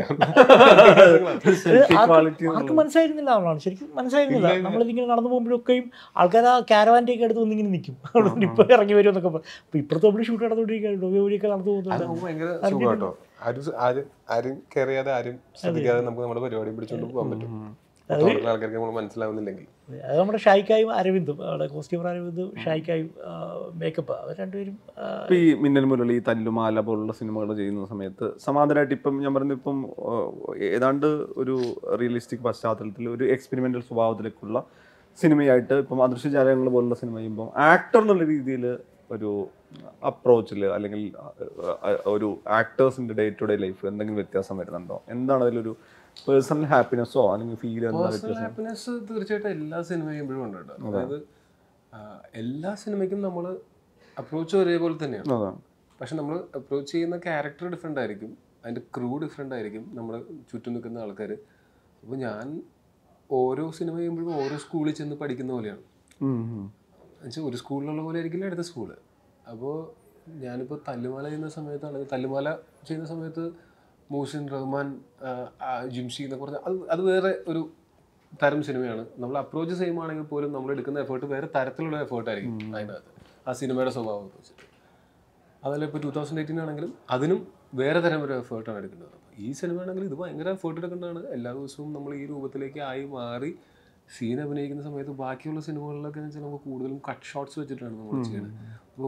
ഇത് ആർക്കും ആർക്കും മനസ്സിലായിരുന്നില്ല എന്നുള്ളതാണ് ശരിക്കും മനസ്സിലായിരുന്നില്ല നമ്മളിതിങ്ങനെ നടന്നു പോകുമ്പോഴൊക്കെയും ആൾക്കാർ ആ ക്യാരവാൻ്റെ ഒക്കെ അടുത്ത് വന്നിങ്ങനെ നിൽക്കും അവിടെ ഇപ്പോൾ ഇറങ്ങി വരും എന്നൊക്കെ പറയും അപ്പോൾ ഇപ്പുറത്തെ നമ്മൾ ഷൂട്ട് നടന്നുകൊണ്ടിരിക്കുകയാണ് വഴിയൊക്കെ നടന്നു അത് പോകുന്നുണ്ട് നമുക്ക് ഭയങ്കര സുഖം കേട്ടോ ആരും സ- ആരും ആരും കെയർ ചെയ്യാതെ ആരും ശ്രദ്ധിക്കാതെ നമുക്ക് നമ്മുടെ പരിപാടി പിടിച്ചോണ്ട് പോകാൻ പറ്റും പുറത്തുള്ള ആൾക്കാർക്ക് നമ്മൾ മനസ്സിലാവുന്നില്ലെങ്കിൽ അത് നമ്മുടെ ഷായിക്കായും അരവിന്ദും അവിടെ കോസ്റ്റ്യൂമർ അരവിന്ദും ഷായിക്കായും മേക്കപ്പ് അവർ രണ്ടുപേരും ആ, ഇപ്പൊ ഈ മിന്നൽ മുരളി തല്ലുമാല പോലുള്ള സിനിമകൾ ചെയ്യുന്ന സമയത്ത് സമാന്തരമായിട്ട് ഇപ്പം ഞാൻ പറയുന്നത് ഇപ്പം ആ, ഏതാണ്ട് ഒരു റിയലിസ്റ്റിക് പശ്ചാത്തലത്തിൽ ഒരു എക്സ്പെരിമെന്റൽ സ്വഭാവത്തിലേക്കുള്ള സിനിമയായിട്ട് ഇപ്പം അദൃശ്യജാലകങ്ങൾ പോലുള്ള സിനിമ ചെയ്യുമ്പോൾ ആക്ടർ എന്നുള്ള രീതിയിൽ ഒരു അപ്രോച്ചിൽ അല്ലെങ്കിൽ ആ, ആ, ഒരു ആക്ടേഴ്സിന്റെ ഡേ ടു ഡേ ലൈഫ് എന്തെങ്കിലും വ്യത്യാസം വരുന്നുണ്ടോ എന്താണ് അതിലൊരു പേഴ്സണൽ ഹാപ്പിനെസ്സോ അല്ലെങ്കിൽ ഫീൽ എന്താ പേഴ്സണൽ ഹാപ്പിനെസ് തീർച്ചയായിട്ടും എല്ലാ സിനിമ ചെയ്യുമ്പോഴും ഉണ്ട് കേട്ടോ അതായത് ആ, എല്ലാ സിനിമയ്ക്കും നമ്മൾ അപ്രോച്ച് ഒരേപോലെ തന്നെയാണ് അതാ പക്ഷെ നമ്മൾ അപ്രോച്ച് ചെയ്യുന്ന ക്യാരക്ടർ ഡിഫറെൻ്റ് ആയിരിക്കും അതിൻ്റെ ക്രൂ ഡിഫറെൻ്റ് ആയിരിക്കും നമ്മുടെ ചുറ്റും നിൽക്കുന്ന ആൾക്കാർ അപ്പോൾ ഞാൻ ഓരോ സിനിമ ചെയ്യുമ്പോഴും ഓരോ സ്കൂളിൽ ചെന്ന് പഠിക്കുന്ന പോലെയാണ് ഉം, ഉം. എന്നുവെച്ചാൽ ഒരു സ്കൂളിലുള്ള പോലെ ആയിരിക്കില്ല അടുത്ത സ്കൂള് അപ്പോൾ ഞാനിപ്പോൾ തല്ലുമാല ചെയ്യുന്ന സമയത്താണെങ്കിൽ തല്ലുമാല ചെയ്യുന്ന സമയത്ത് മൂസിൻ റഹ്മാൻ ആ, ആ, ജിംഷി എന്നൊക്കെ പറഞ്ഞാൽ അത് അത് വേറെ ഒരു തരം സിനിമയാണ് നമ്മൾ അപ്രോച്ച് സെയിം ആണെങ്കിൽ പോലും നമ്മൾ എടുക്കുന്ന എഫേർട്ട് വേറെ തരത്തിലുള്ള എഫേർട്ട് ആയിരിക്കും അതിനകത്ത് ആ സിനിമയുടെ സ്വഭാവം വെച്ചിട്ട് അതല്ല ഇപ്പോൾ ടൂ തൗസൻഡ് എയ്റ്റീൻ ആണെങ്കിലും അതിനും വേറെ തരം ഒരു എഫേർട്ടാണ് എടുക്കേണ്ടത് അപ്പോൾ ഈ സിനിമ ആണെങ്കിൽ ഇത് ഭയങ്കര എഫേർട്ട് എടുക്കേണ്ടതാണ് എല്ലാ ദിവസവും നമ്മൾ ഈ രൂപത്തിലേക്ക് ആയി മാറി സീൻ അഭിനയിക്കുന്ന സമയത്ത് ബാക്കിയുള്ള സിനിമകളിലൊക്കെ എന്ന് വെച്ചാൽ നമുക്ക് കൂടുതലും കട്ട് ഷോട്ട്സ് വെച്ചിട്ടാണ് നമ്മൾ ചെയ്യുന്നത് അപ്പോൾ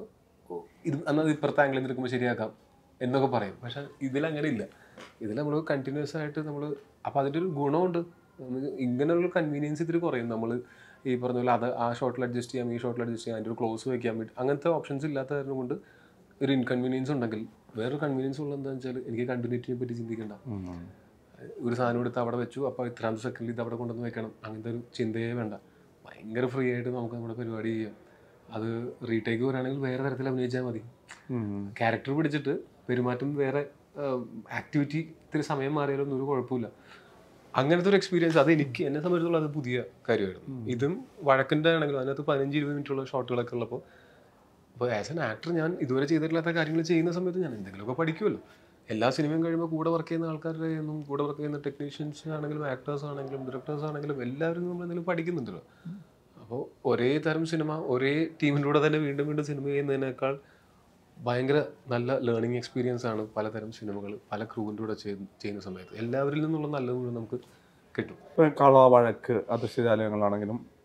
ഇത് എന്നാൽ ഇപ്പുറത്തെ ആംഗിളിൽ നിൽക്കുമ്പോൾ ശരിയാക്കാം എന്നൊക്കെ പറയും പക്ഷെ ഇതിലങ്ങനെ ഇല്ല ഇതിൽ നമ്മൾ കണ്ടിന്യൂസ് ആയിട്ട് നമ്മൾ അപ്പോൾ അതിൻ്റെ ഒരു ഗുണമുണ്ട് നമുക്ക് ഇങ്ങനെയുള്ള കൺവീനിയൻസ് ഇതിൽ കുറയും നമ്മൾ ഈ പറഞ്ഞ പോലെ അത് ആ ഷോട്ടിൽ അഡ്ജസ്റ്റ് ചെയ്യാം ഈ ഷോട്ടിൽ അഡ്ജസ്റ്റ് ചെയ്യാം അതിൻ്റെ ഒരു ക്ലോസ് വയ്ക്കാൻ പറ്റും അങ്ങനത്തെ ഓപ്ഷൻസ് ഇല്ലാത്ത കാരണം കൊണ്ട് ഒരു ഇൻകൺവീനിയൻസ് ഉണ്ടെങ്കിൽ വേറൊരു കൺവീനിയൻസ് ഉള്ളത് എന്താണെന്ന് വെച്ചാൽ എനിക്ക് കണ്ടിന്യൂറ്റിനെ പറ്റി ചിന്തിക്കണ്ട ഒരു സാധനം എടുത്ത് അവിടെ വെച്ചു അപ്പോൾ ഇത്രാമത്തെ സെക്കൻഡിൽ ഇത് അവിടെ കൊണ്ടുവന്ന് വെക്കണം അങ്ങനത്തെ ഒരു ചിന്തയേ വേണ്ട ഭയങ്കര ഫ്രീ ആയിട്ട് നമുക്ക് നമ്മുടെ പരിപാടി ചെയ്യാം അത് റീടേക്ക് വരാണെങ്കിൽ വേറെ തരത്തിൽ അഭിനയിച്ചാൽ മതി ഉം. ക്യാരക്ടർ പിടിച്ചിട്ട് പെരുമാറ്റം വേറെ ആക്ടിവിറ്റി ഇത്തിരി സമയം മാറിയാലൊന്നും ഒരു കുഴപ്പമില്ല അങ്ങനത്തെ ഒരു എക്സ്പീരിയൻസ് അത് എനിക്ക് എന്നെ സംബന്ധിച്ചിടത്തോളം അത് പുതിയ കാര്യമായിരുന്നു ഇതും വഴക്കിൻ്റെ ആണെങ്കിലും അതിനകത്ത് പതിനഞ്ച് ഇരുപത് മിനിറ്റുള്ള ഷോട്ടുകളൊക്കെ ഉള്ളപ്പോൾ അപ്പോൾ ആസ് എൻ ആക്ടർ ഞാൻ ഇതുവരെ ചെയ്തിട്ടില്ലാത്ത കാര്യങ്ങൾ ചെയ്യുന്ന സമയത്ത് ഞാൻ എന്തെങ്കിലുമൊക്കെ പഠിക്കുമല്ലോ എല്ലാ സിനിമയും കഴിയുമ്പോൾ കൂടെ വർക്ക് ചെയ്യുന്ന ആൾക്കാരുടെ നിന്നും കൂടെ വർക്ക് ചെയ്യുന്ന ടെക്നീഷ്യൻസ് ആണെങ്കിലും ആക്ടേഴ്സ് ആണെങ്കിലും ഡയറക്ടേഴ്സ് ആണെങ്കിലും എല്ലാവരും നമ്മൾ എന്തെങ്കിലും പഠിക്കുന്നുണ്ടല്ലോ അപ്പോൾ ഒരേ തരം സിനിമ ഒരേ ടീമിലൂടെ തന്നെ വീണ്ടും വീണ്ടും സിനിമ ചെയ്യുന്നതിനേക്കാൾ ഭയങ്കര നല്ല ലേണിംഗ് എക്സ്പീരിയൻസ് ആണ് പലതരം സിനിമകൾ പല ക്രൂവിൻ്റെ കൂടെ ചെയ്ത് ചെയ്യുന്ന സമയത്ത് എല്ലാവരിൽ നിന്നുള്ള നല്ലത് മുഴുവൻ നമുക്ക് കിട്ടും ഇപ്പൊ കള വഴക്ക് അദൃശ്യജാലകങ്ങളാണെങ്കിലും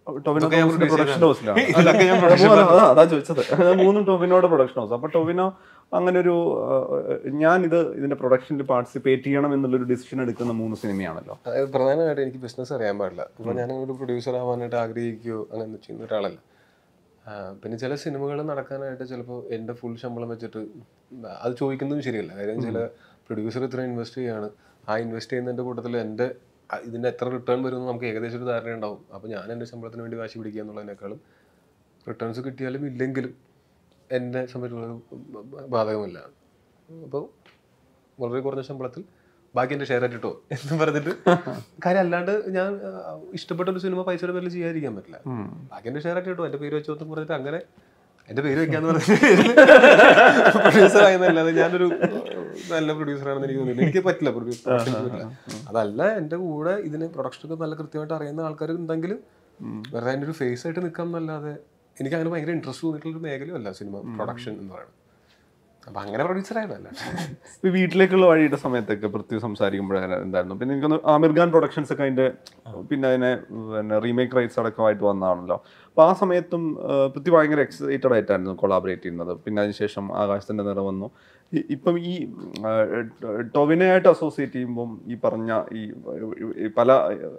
ടൊവിനോ ഇതൊക്കെ ഞാൻ തോമസിന്റെ produce പ്രൊഡക്ഷൻ ചെയ്തതാണ്. ഹൗസിലാണ് ഇതൊക്കെ ഞാൻ production മൂന്ന് അതാ- അതാ ചോദിച്ചത് അത് മൂന്നും ടൊവിനോയുടെ പ്രൊഡക്ഷൻ ഹൗസ് അപ്പൊ ടൊവിനോ അങ്ങനെ ഒരു ഞാൻ ഇത് ഇതിന്റെ പ്രൊഡക്ഷനിൽ പാർട്ടിസിപ്പേറ്റ് ചെയ്യണം എന്നുള്ളൊരു ഡിസിഷൻ എടുക്കുന്ന മൂന്ന് സിനിമയാണല്ലോ അതായത് പ്രധാനമായിട്ട് എനിക്ക് ബിസിനസ് അറിയാൻ പാടില്ല ഇപ്പൊ ഞാൻ ഒരു പ്രൊഡ്യൂസർ ആവാനായിട്ട് ആഗ്രഹിക്കുകയോ അങ്ങനെ ചെയ്യുന്ന ഒരാളല്ല ആ, പിന്നെ ചില സിനിമകൾ നടക്കാനായിട്ട് ചിലപ്പോൾ എൻ്റെ ഫുൾ ശമ്പളം വെച്ചിട്ട് അത് ചോദിക്കുന്നതും ശരിയല്ല കാര്യം ചില പ്രൊഡ്യൂസർ ഇത്ര ഇൻവെസ്റ്റ് ചെയ്യാണ് ആ ഇൻവെസ്റ്റ് ചെയ്യുന്നതിൻ്റെ കൂട്ടത്തിൽ എൻ്റെ അ- ഇതിൻ്റെ എത്ര റിട്ടേൺ വരുമെന്ന് നമുക്ക് ഏകദേശം ഒരു ധാരണ ഉണ്ടാവും അപ്പോൾ ഞാൻ എൻ്റെ ശമ്പളത്തിന് വേണ്ടി വാശി പിടിക്കുക എന്നുള്ളതിനേക്കാളും റിട്ടേൺസ് കിട്ടിയാലും ഇല്ലെങ്കിലും എന്നെ സംബന്ധിച്ചുള്ളത് ബാധകമല്ല അപ്പോൾ വളരെ കുറഞ്ഞ ശമ്പളത്തിൽ ബാക്കി എൻ്റെ ഷെയർ ആയിട്ടോ എന്ന് പറഞ്ഞിട്ട് കാര്യം അല്ലാണ്ട് ഞാൻ ആ, ഇഷ്ടപ്പെട്ട ഒരു സിനിമ പൈസയുടെ പേരിൽ ചെയ്യാതിരിക്കാൻ പറ്റില്ല ബാക്കി എൻ്റെ ഷെയർ ആയിട്ടോ എൻ്റെ പേര് വെച്ചോന്ന് പറഞ്ഞിട്ട് അങ്ങനെ എൻ്റെ പേര് വെക്കാന്ന് പറഞ്ഞിട്ട് പ്രൊഡ്യൂസർ ആയെന്നല്ലാതെ ഞാനൊരു നല്ല പ്രൊഡ്യൂസർ ആണെന്ന് എനിക്ക് തോന്നുന്നില്ല എനിക്ക് പറ്റില്ല പ്രൊഡ്യൂസർ അതല്ല എൻ്റെ കൂടെ ഇതിന് പ്രൊഡക്ഷനൊക്കെ നല്ല കൃത്യമായിട്ട് അറിയുന്ന ആൾക്കാർ ഉണ്ടെങ്കിൽ വെറുതെ അതിൻ്റെ ഒരു ഫേസ് ആയിട്ട് നിൽക്കാം എന്നല്ലാതെ എനിക്ക് അങ്ങനെ ഭയങ്കര ഇൻട്രസ്റ്റ് തോന്നിയിട്ടുള്ള ഒരു മേഖലയല്ല സിനിമ പ്രൊഡക്ഷൻ എന്ന് പറയുന്നത് അപ്പൊ അങ്ങനെ പ്രൊഡ്യൂസർ ആയതല്ല ഈ വീട്ടിലേക്കുള്ള വഴിയുടെ സമയത്തൊക്കെ പൃഥ്വി സംസാരിക്കുമ്പോഴങ്ങനെ എന്തായിരുന്നു പിന്നെ എനിക്കൊന്ന് ആമിർ ഖാൻ പ്രൊഡക്ഷൻസ് ഒക്കെ അതിന്റെ പിന്നെ അതിനെ പിന്നെ റീമേക്ക് റൈറ്റ്സ് അടക്കമായിട്ട് വന്നതാണല്ലോ അപ്പൊ ആ സമയത്തും ആ, പൃഥ്വി ഭയങ്കര എക്സൈറ്റഡ് ആയിട്ടായിരുന്നു കൊളാബറേറ്റ് ചെയ്യുന്നത് പിന്നെ അതിനുശേഷം ആകാശത്തിന്റെ നിറം വന്നു ഈ- ഇപ്പം ഈ ആ, ടൊവിനയായിട്ട് അസോസിയേറ്റ് ചെയ്യുമ്പം ഈ പറഞ്ഞ ഈ ഈ പല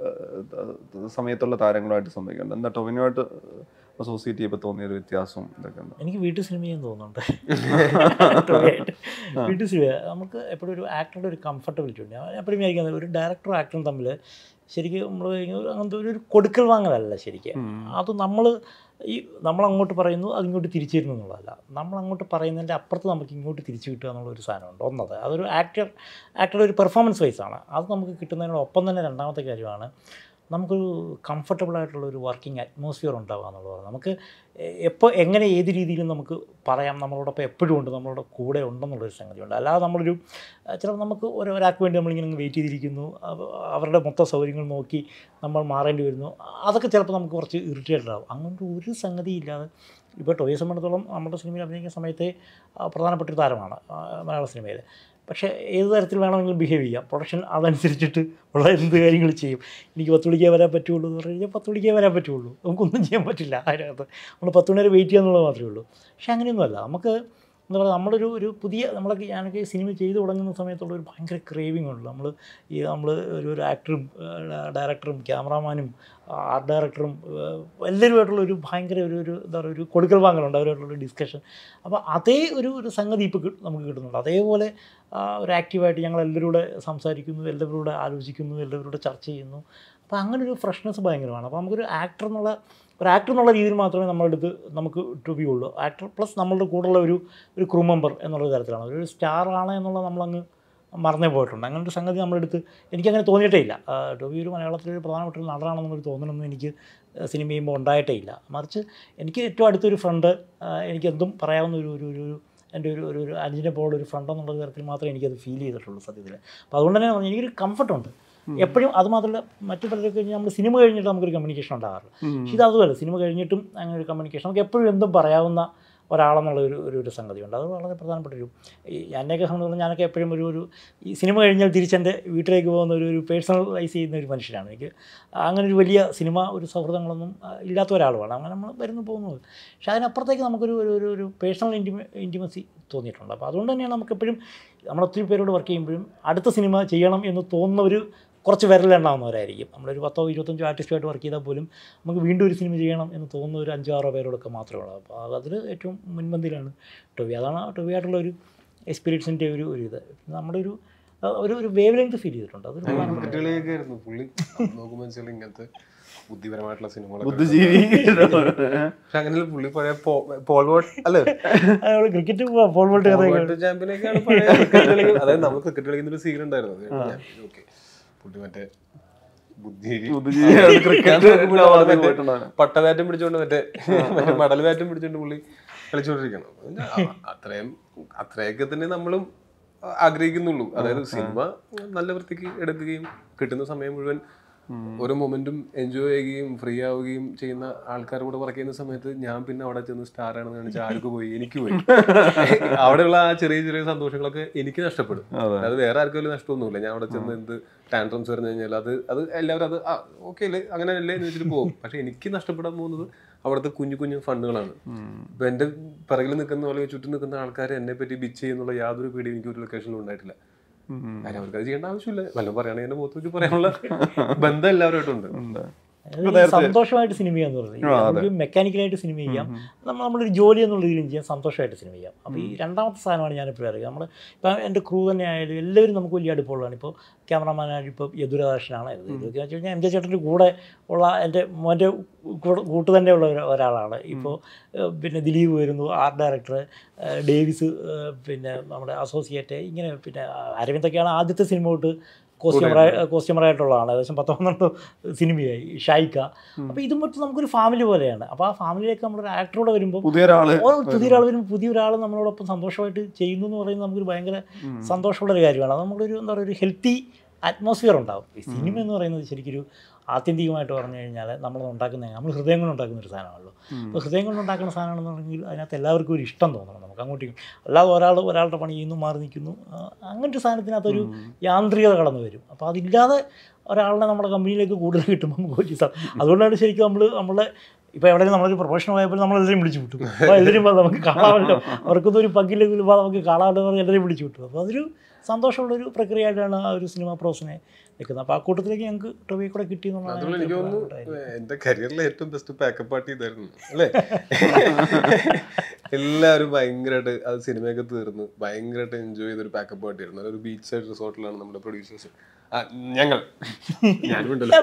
ആ, സമയത്തുള്ള താരങ്ങളുമായിട്ട് സംഭവിക്കുന്നുണ്ട് എന്താ ടൊവിനോയായിട്ട് അസോസിയേറ്റ് ചെയ്യുമ്പോൾ തോന്നിയ ഒരു വ്യത്യാസവും ഇതൊക്കെ ഉണ്ട് എനിക്ക് വീട്ടിൽ സിനിമ ചെയ്യാൻ തോന്നുന്നുണ്ട് വീട്ടിൽ സിനിമ നമുക്ക് എപ്പോഴും ഒരു ആക്ടറുടെ ഒരു കംഫർട്ടബിലിറ്റി ഉണ്ട് ഞാൻ എപ്പോഴും വിചാരിക്കുന്നത് ഒരു ഡയറക്ടറും ആക്ടറും തമ്മിൽ ശരിക്കും നമ്മൾ അങ്ങനത്തെ ഒരു ഒരു കൊടുക്കൽ വാങ്ങലല്ല ശരിക്കും അത് നമ്മൾ ഈ നമ്മൾ അങ്ങോട്ട് പറയുന്നു അത് ഇങ്ങോട്ട് തിരിച്ചു തരുന്നു എന്നുള്ളതല്ല നമ്മൾ അങ്ങോട്ട് പറയുന്നതിൻ്റെ അപ്പുറത്ത് നമുക്ക് ഇങ്ങോട്ട് തിരിച്ചു കിട്ടുക എന്നുള്ള ഒരു സാധനമുണ്ട് ഒന്നത് അതൊരു ആക്ടർ ആക്ടറുടെ ഒരു പെർഫോമൻസ് വൈസ് ആണ് അത് നമുക്ക് കിട്ടുന്നതിനോടൊപ്പം തന്നെ രണ്ടാമത്തെ കാര്യമാണ് നമുക്കൊരു കംഫർട്ടബിൾ ആയിട്ടുള്ള ഒരു വർക്കിംഗ് അറ്റ്മോസ്ഫിയർ ഉണ്ടാവുക എന്നുള്ളതാണ് നമുക്ക് എപ്പോൾ എങ്ങനെ ഏത് രീതിയിലും നമുക്ക് പറയാം നമ്മളോടൊപ്പം എപ്പോഴും ഉണ്ട് നമ്മളോട് കൂടെ ഉണ്ടെന്നുള്ളൊരു സംഗതിയുണ്ട് അല്ലാതെ നമ്മളൊരു ചിലപ്പോൾ നമുക്ക് ഒരു ഒരാൾക്ക് വേണ്ടി നമ്മളിങ്ങനെ വെയിറ്റ് ചെയ്തിരിക്കുന്നു അവ- അവരുടെ മൊത്തം സൗകര്യങ്ങൾ നോക്കി നമ്മൾ മാറേണ്ടി വരുന്നു അതൊക്കെ ചിലപ്പോൾ നമുക്ക് കുറച്ച് ഇറിറ്റേറ്റഡ് ആവും അങ്ങനത്തെ ഒരു സംഗതി ഇല്ലാതെ ഇപ്പോൾ ടോയെ സംബന്ധിച്ചിടത്തോളം നമ്മുടെ സിനിമയിൽ അഭിനയിക്കുന്ന സമയത്തെ ആ, പ്രധാനപ്പെട്ട ഒരു താരമാണ് ആ, മലയാള സിനിമയിൽ പക്ഷേ ഏത് തരത്തിൽ വേണമെങ്കിലും ബിഹേവ് ചെയ്യാം പ്രൊഡക്ഷൻ അതനുസരിച്ചിട്ട് ഉള്ള എന്ത് കാര്യങ്ങൾ ചെയ്യും എനിക്ക് പത്ത് മണിക്കേ വരാൻ പറ്റുള്ളൂ എന്ന് പറഞ്ഞു കഴിഞ്ഞാൽ പത്ത് മണിക്കേ വരാൻ പറ്റുള്ളൂ നമുക്കൊന്നും ചെയ്യാൻ പറ്റില്ല അതിനകത്ത് നമ്മൾ പത്ത് മണി വരെ വെയിറ്റ് ചെയ്യാന്നുള്ളത് മാത്രമേ ഉള്ളൂ പക്ഷേ അങ്ങനെയൊന്നുമല്ല നമുക്ക് എന്താ പറയുക നമ്മളൊരു ഒരു പുതിയ നമ്മളൊക്കെ ഞാനൊക്കെ സിനിമ ചെയ്തു തുടങ്ങുന്ന സമയത്തുള്ള ഒരു ഭയങ്കര ക്രേവിംഗ് ഉണ്ട് നമ്മൾ ഈ നമ്മൾ ഒരു ഒരു ആക്ടറും ഡയറക്ടറും ക്യാമറാമാനും ആർട്ട് ഡയറക്ടറും എല്ലാവരുമായിട്ടുള്ള ഒരു ഭയങ്കര ഒരു ഒരു എന്താ പറയുക ഒരു കൊടുക്കൽ വാങ്ങലുണ്ട് അവരുമായിട്ടുള്ള ഡിസ്കഷൻ അപ്പോൾ അതേ ഒരു ഒരു സംഗതി ഇപ്പോൾ കി- നമുക്ക് കിട്ടുന്നുണ്ട് അതേപോലെ ആ, ഒരു ആക്റ്റീവായിട്ട് ഞങ്ങൾ എല്ലാവരും കൂടെ സംസാരിക്കുന്നു എല്ലാവരും കൂടെ ആലോചിക്കുന്നു എല്ലാവരും കൂടെ ചർച്ച ചെയ്യുന്നു അപ്പോൾ അങ്ങനെ ഒരു ഫ്രഷ്നെസ് ഭയങ്കരമാണ് അപ്പോൾ നമുക്കൊരു ആക്ടർ എന്നുള്ള ഒരു ആക്ടർ എന്നുള്ള രീതിയിൽ മാത്രമേ നമ്മുടെ അടുത്ത് നമുക്ക് ടു ബി ഉള്ളൂ ആക്ടർ പ്ലസ് നമ്മളുടെ കൂടെയുള്ള ഒരു ഒരു ക്രൂ മെമ്പർ എന്നുള്ള തരത്തിലാണ് ഒരു സ്റ്റാർ ആണ് എന്നുള്ളത് നമ്മളങ്ങ് മറന്നേ പോയിട്ടുണ്ട് അങ്ങനെ ഒരു സംഗതി നമ്മുടെ അടുത്ത് എനിക്കങ്ങനെ തോന്നിയിട്ടേ ഇല്ല ആ, ടോബി ഒരു മലയാളത്തിലെ ഒരു പ്രധാനപ്പെട്ട ഒരു നടനാണെന്നൊരു തോന്നലൊന്നും എനിക്ക് സിനിമ ചെയ്യുമ്പോൾ ഉണ്ടായിട്ടേ ഇല്ല മറിച്ച് എനിക്ക് ഏറ്റവും അടുത്തൊരു ഫ്രണ്ട് എനിക്ക് എന്തും പറയാവുന്ന ഒരു ഒരു ഒരു എൻ്റെ ഒരു ഒരു ഒരു അഞ്ചിനെ പോലുള്ള ഒരു ഫ്രണ്ട് എന്നുള്ള തരത്തിൽ മാത്രമേ എനിക്കത് ഫീൽ ചെയ്തിട്ടുള്ളൂ സത്യത്തിൽ അപ്പോൾ അതുകൊണ്ട് തന്നെ പറഞ്ഞു, എനിക്കൊരു കംഫർട്ടുണ്ട് എപ്പോഴും അത് മാത്രമല്ല മറ്റു പലരൊക്കെ കഴിഞ്ഞാൽ നമ്മൾ സിനിമ കഴിഞ്ഞിട്ട് നമുക്കൊരു കമ്മ്യൂണിക്കേഷൻ ഉണ്ടാകാറില്ല പക്ഷേ ഇത് അതുമല്ല സിനിമ കഴിഞ്ഞിട്ടും അങ്ങനെ ഒരു കമ്മ്യൂണിക്കേഷൻ നമുക്ക് എപ്പോഴും എന്തും പറയാവുന്ന ഒരാളെന്നുള്ള ഒരു ഒരു ഒരു സംഗതിയുണ്ട് അത് വളരെ പ്രധാനപ്പെട്ട ഒരു ഈ എന്നെയൊക്കെ സംബന്ധിച്ചിടത്തോളം ഞാനൊക്കെ എപ്പോഴും ഒരു ഒരു ഈ സിനിമ കഴിഞ്ഞാൽ തിരിച്ചെൻ്റെ വീട്ടിലേക്ക് പോകുന്ന ഒരു ഒരു പേഴ്സണലൈസ് ചെയ്യുന്ന ഒരു മനുഷ്യനാണ് എനിക്ക് അങ്ങനെ ഒരു വലിയ സിനിമ ഒരു സൗഹൃദങ്ങളൊന്നും ആ, ഇല്ലാത്ത ഒരാളുമാണ് അങ്ങനെ നമ്മൾ വരുന്നു പോകുന്നത് പക്ഷേ അതിനപ്പുറത്തേക്ക് നമുക്കൊരു ഒരു ഒരു ഒരു പേഴ്സണൽ ഇൻറ്റിമ ഇൻറ്റിമസി തോന്നിയിട്ടുണ്ട് അപ്പോൾ അതുകൊണ്ട് തന്നെയാണ് നമുക്കെപ്പോഴും നമ്മൾ ഒത്തിരി പേരോട് വർക്ക് ചെയ്യുമ്പോഴും അടുത്ത സിനിമ ചെയ്യണം എന്ന് തോന്നുന്ന ഒരു കുറച്ച് വിരലെണ്ണാവുന്നവരായിരിക്കും നമ്മളൊരു പത്തോ ഇരുപത്തഞ്ചോ ആർട്ടിസ്റ്റുമായിട്ട് വർക്ക് ചെയ്താൽ പോലും നമുക്ക് വീണ്ടും ഒരു സിനിമ ചെയ്യണം എന്ന് തോന്നുന്ന ഒരു അഞ്ചോ ആറോ പേരോടൊക്കെ മാത്രമേ ഉള്ളൂ അപ്പോൾ അതിൽ ഏറ്റവും മുൻപന്തിയിലാണ് ടൊവി അതാണ് ടൊവിയായിട്ടുള്ള ഒരു എക്സ്പീരിയൻസിൻ്റെ ഒരു ഒരു ഇത് നമ്മുടെ ഒരു ആ, ഒരു ഒരു വേവ് ലെങ്ത് ഫീൽ ചെയ്തിട്ടുണ്ട് അതൊരു പ്രധാനപ്പെട്ട കുട്ടികളെയൊക്കെ ആയിരുന്നു പുള്ളി നോക്കുമ്പോൾ വെച്ചാൽ ഇങ്ങനത്തെ ബുദ്ധിപരമായിട്ടുള്ള സിനിമകളൊക്കെ ബുദ്ധിജീവി പക്ഷെ അങ്ങനെ പുള്ളി പഴയ പോ- പോൾ വോട്ട് അല്ലേ അയാൾ ക്രിക്കറ്റ് ഫോൾ ബോൾട്ട് കഥയൊക്കെ ചാമ്പ്യനൊക്കെയാണ് പഴയ ക്രിക്കറ്റ് കളിക്കുന്നത് അതായത് നമ്മൾ ക്രിക്കറ്റ് കളിക്കുന്ന ഒരു സീൻ ഉണ്ടായിരുന്നു അത് കഴിഞ്ഞ് ഞാൻ ഓക്കെ പുള്ളി മറ്റേ ബുദ്ധിജീവി ബുദ്ധിജീവി അത് ക്രിക്കറ്റ് ലോകത്തിൽ പോയിട്ടുണ്ടായിരുന്നു. പട്ടബാറ്റും പിടിച്ചോണ്ട് മറ്റേ മറ്റേ മടൽ ബാറ്റും പിടിച്ചോണ്ട് പുള്ളി കളിച്ചോണ്ടിരിക്കണം പിന്നെ അ- അത്രയും അത്രയൊക്കെ തന്നെ നമ്മളും ആഗ്രഹിക്കുന്നുള്ളൂ അതായത് സിനിമ നല്ല വൃത്തിക്ക് എടുക്കുകയും കിട്ടുന്ന സമയം മുഴുവൻ ഓരോ മൊമെന്റും എൻജോയ് ചെയ്യുകയും ഫ്രീ ആവുകയും ചെയ്യുന്ന ആൾക്കാരുടെ കൂടെ വർക്ക് ചെയ്യുന്ന സമയത്ത് ഞാൻ പിന്നെ അവിടെ ചെന്ന് സ്റ്റാർ ആണെന്ന് കാണിച്ച് ആർക്ക് പോയി എനിക്ക് പോയി അവിടെയുള്ള ആ ചെറിയ ചെറിയ സന്തോഷങ്ങളൊക്കെ എനിക്ക് നഷ്ടപ്പെടും അതെ. അത് വേറെ ആർക്കും വലിയ നഷ്ടമൊന്നുമില്ല ഞാൻ അവിടെ ചെന്ന് എന്ത് ടാൻട്രംസ് പറഞ്ഞു കഴിഞ്ഞാൽ അത് അത് എല്ലാവരും അത് ഓക്കെ അല്ലേ അങ്ങനെ അല്ലേ എന്ന് വെച്ചിട്ട് പോകും പക്ഷെ എനിക്ക് നഷ്ടപ്പെടാൻ പോകുന്നത് അവിടുത്തെ കുഞ്ഞു കുഞ്ഞു ഫണ്ടുകളാണ് ഇപ്പൊ എന്റെ പിറകിൽ നിൽക്കുന്ന പോലെ ചുറ്റും നിൽക്കുന്ന ആൾക്കാർ എന്നെ പറ്റി ബിച്ച് ചെയ്യുന്നുള്ള യാതൊരു പേടിയും എനിക്ക് ഒരു ലൊക്കേഷനിലും ഉണ്ടായിട്ടില്ല കാര്യം അവർക്ക് അത് ചെയ്യേണ്ട ആവശ്യമില്ല വല്ലതും പറയുകയാണെങ്കിൽ എന്റെ മുഖത്ത് വെച്ച് പറയാനുള്ള ബന്ധം എല്ലാവരുമായിട്ടുണ്ട് ഉണ്ട് അതായത് സന്തോഷമായിട്ട് സിനിമ ചെയ്യാന്ന് പറയുന്നത് നമുക്ക് മെക്കാനിക്കലായിട്ട് സിനിമ ചെയ്യാം നമ്മൾ നമ്മളൊരു ജോലി എന്നുള്ള രീതിയിലും ചെയ്യാം സന്തോഷമായിട്ട് സിനിമ ചെയ്യാം അപ്പോൾ ഈ രണ്ടാമത്തെ സാധനമാണ് ഞാൻ എപ്പോഴും അറിയുക നമ്മൾ ഇപ്പം എൻ്റെ ക്രൂ തന്നെ ആയാലും എല്ലാവരും നമുക്ക് വലിയ അടുപ്പമുള്ളതാണ് ഇപ്പോൾ ക്യാമറമാനായാലും ഇപ്പോൾ യദുരാധാകൃഷ്ണനാണ് ഇത് ഇതൊക്കെ വെച്ച് കഴിഞ്ഞാൽ എം ജെ ചേട്ടൻ്റെ കൂടെ ഉള്ള എൻ്റെ മോൻ്റെ കൂടെ കൂട്ട് തന്നെ ഉള്ള ഒരു- ഒരാളാണ് ഇപ്പോൾ ഏഹ്, പിന്നെ ദിലീപ് വരുന്നു ആർട്ട് ഡയറക്ടർ ഏഹ്, ഡേവിസ് ഏഹ്, പിന്നെ നമ്മുടെ അസോസിയേറ്റ് ഇങ്ങനെ പിന്നെ അരവിന്ദൊക്കെയാണ് ആദ്യത്തെ സിനിമ തൊട്ട് കോസ്റ്റ്യൂമർ കോസ്റ്റ്യൂമറായിട്ടുള്ളതാണ് ഏകദേശം പത്ത് പന്ത്രണ്ട് സിനിമയായി ഷായിക്ക അപ്പോൾ ഇതും മറ്റും നമുക്കൊരു ഫാമിലി പോലെയാണ് അപ്പോൾ ആ ഫാമിലിയിലേക്ക് നമ്മളൊരു ആക്ടറോടെ വരുമ്പോൾ പുതിയ ഒരാള് ഓരോ പുതിയ ഒരാൾ വരും പുതിയ ഒരാൾ നമ്മളോടൊപ്പം സന്തോഷമായിട്ട് ചെയ്യുന്നു എന്ന് പറയുന്നത് നമുക്കൊരു ഭയങ്കര സന്തോഷമുള്ളൊരു കാര്യമാണ് അത് നമ്മളൊരു എന്താ പറയുക ഒരു ഹെൽത്തി അറ്റ്മോസ്ഫിയർ ഉണ്ടാവും ഈ സിനിമ എന്ന് പറയുന്നത് ശരിക്കൊരു ആത്യന്തികമായിട്ട് പറഞ്ഞു കഴിഞ്ഞാൽ നമ്മൾ ഉണ്ടാക്കുന്ന നമ്മൾ ഹൃദയം കൊണ്ട് ഉണ്ടാക്കുന്ന ഒരു സാധനമാണല്ലോ അപ്പോൾ ഹൃദയം കൊണ്ട് ഉണ്ടാക്കുന്ന സാധനമാണെന്നുണ്ടെങ്കിൽ അതിനകത്ത് എല്ലാവർക്കും ഒരു ഇഷ്ടം തോന്നണം നമുക്ക് അങ്ങോട്ടും ഇങ്ങോട്ടും. അല്ലാതെ ഒരാൾ ഒരാളുടെ പണി ചെയ്യുന്നു മാറി നിൽക്കുന്നു ആ, അങ്ങനത്തെ സാധനത്തിനകത്തൊരു യാന്ത്രികത കടന്നു വരും അപ്പോൾ അതില്ലാതെ ഒരാളിനെ നമ്മുടെ കമ്പനിയിലേക്ക് കൂടുതൽ കിട്ടുമ്പോൾ നമുക്ക് വലിയ സ- അതുകൊണ്ടാണ് ശരിക്കും നമ്മൾ നമ്മളെ ഇപ്പോൾ എവിടെയും നമ്മളൊരു പ്രൊഫഷൻ പോയപ്പോൾ നമ്മളെല്ലാവരും വിളിച്ചു വിട്ടു അപ്പോൾ എല്ലാവരും വന്ന് നമുക്ക് കാണാമല്ലോ അവർക്കൊന്നും ഒരു പങ്കില്ലെങ്കിൽ നമുക്ക് കാണാമല്ലോ എന്ന് പറഞ്ഞ് എല്ലാവരും വിളിച്ചു വിട്ടു അപ്പോൾ അതൊരു സന്തോഷമുള്ളൊരു പ്രക്രിയ ആയിട്ടാണ് ആ ഒരു സിനിമ പ്രോസിനെ നിൽക്കുന്നത് അപ്പോൾ ആ കൂട്ടത്തിലേക്ക് ഞങ്ങൾക്ക് ടൊബിയെ കൂടെ കിട്ടി അതുകൊണ്ട് എനിക്ക് തോന്നുന്നു എന്നുള്ളതാണ് എന്റെ കരിയറിലെ ഏറ്റവും ബെസ്റ്റ് പാക്കപ്പ് പാർട്ടി ഇതായിരുന്നു അല്ലേ എല്ലാവരും ഭയങ്കരമായിട്ട് അത് സിനിമയൊക്കെ തീർന്ന് ഭയങ്കരമായിട്ട് എൻജോയ് ചെയ്തൊരു പാക്കപ്പ് പാർട്ടി ആയിരുന്നു അതൊരു ബീച്ച് സൈഡ് റിസോർട്ടിലാണ് നമ്മുടെ പ്രൊഡ്യൂസേഴ്സ് ഞങ്ങൾ ഞാനും ഉണ്ടല്ലോ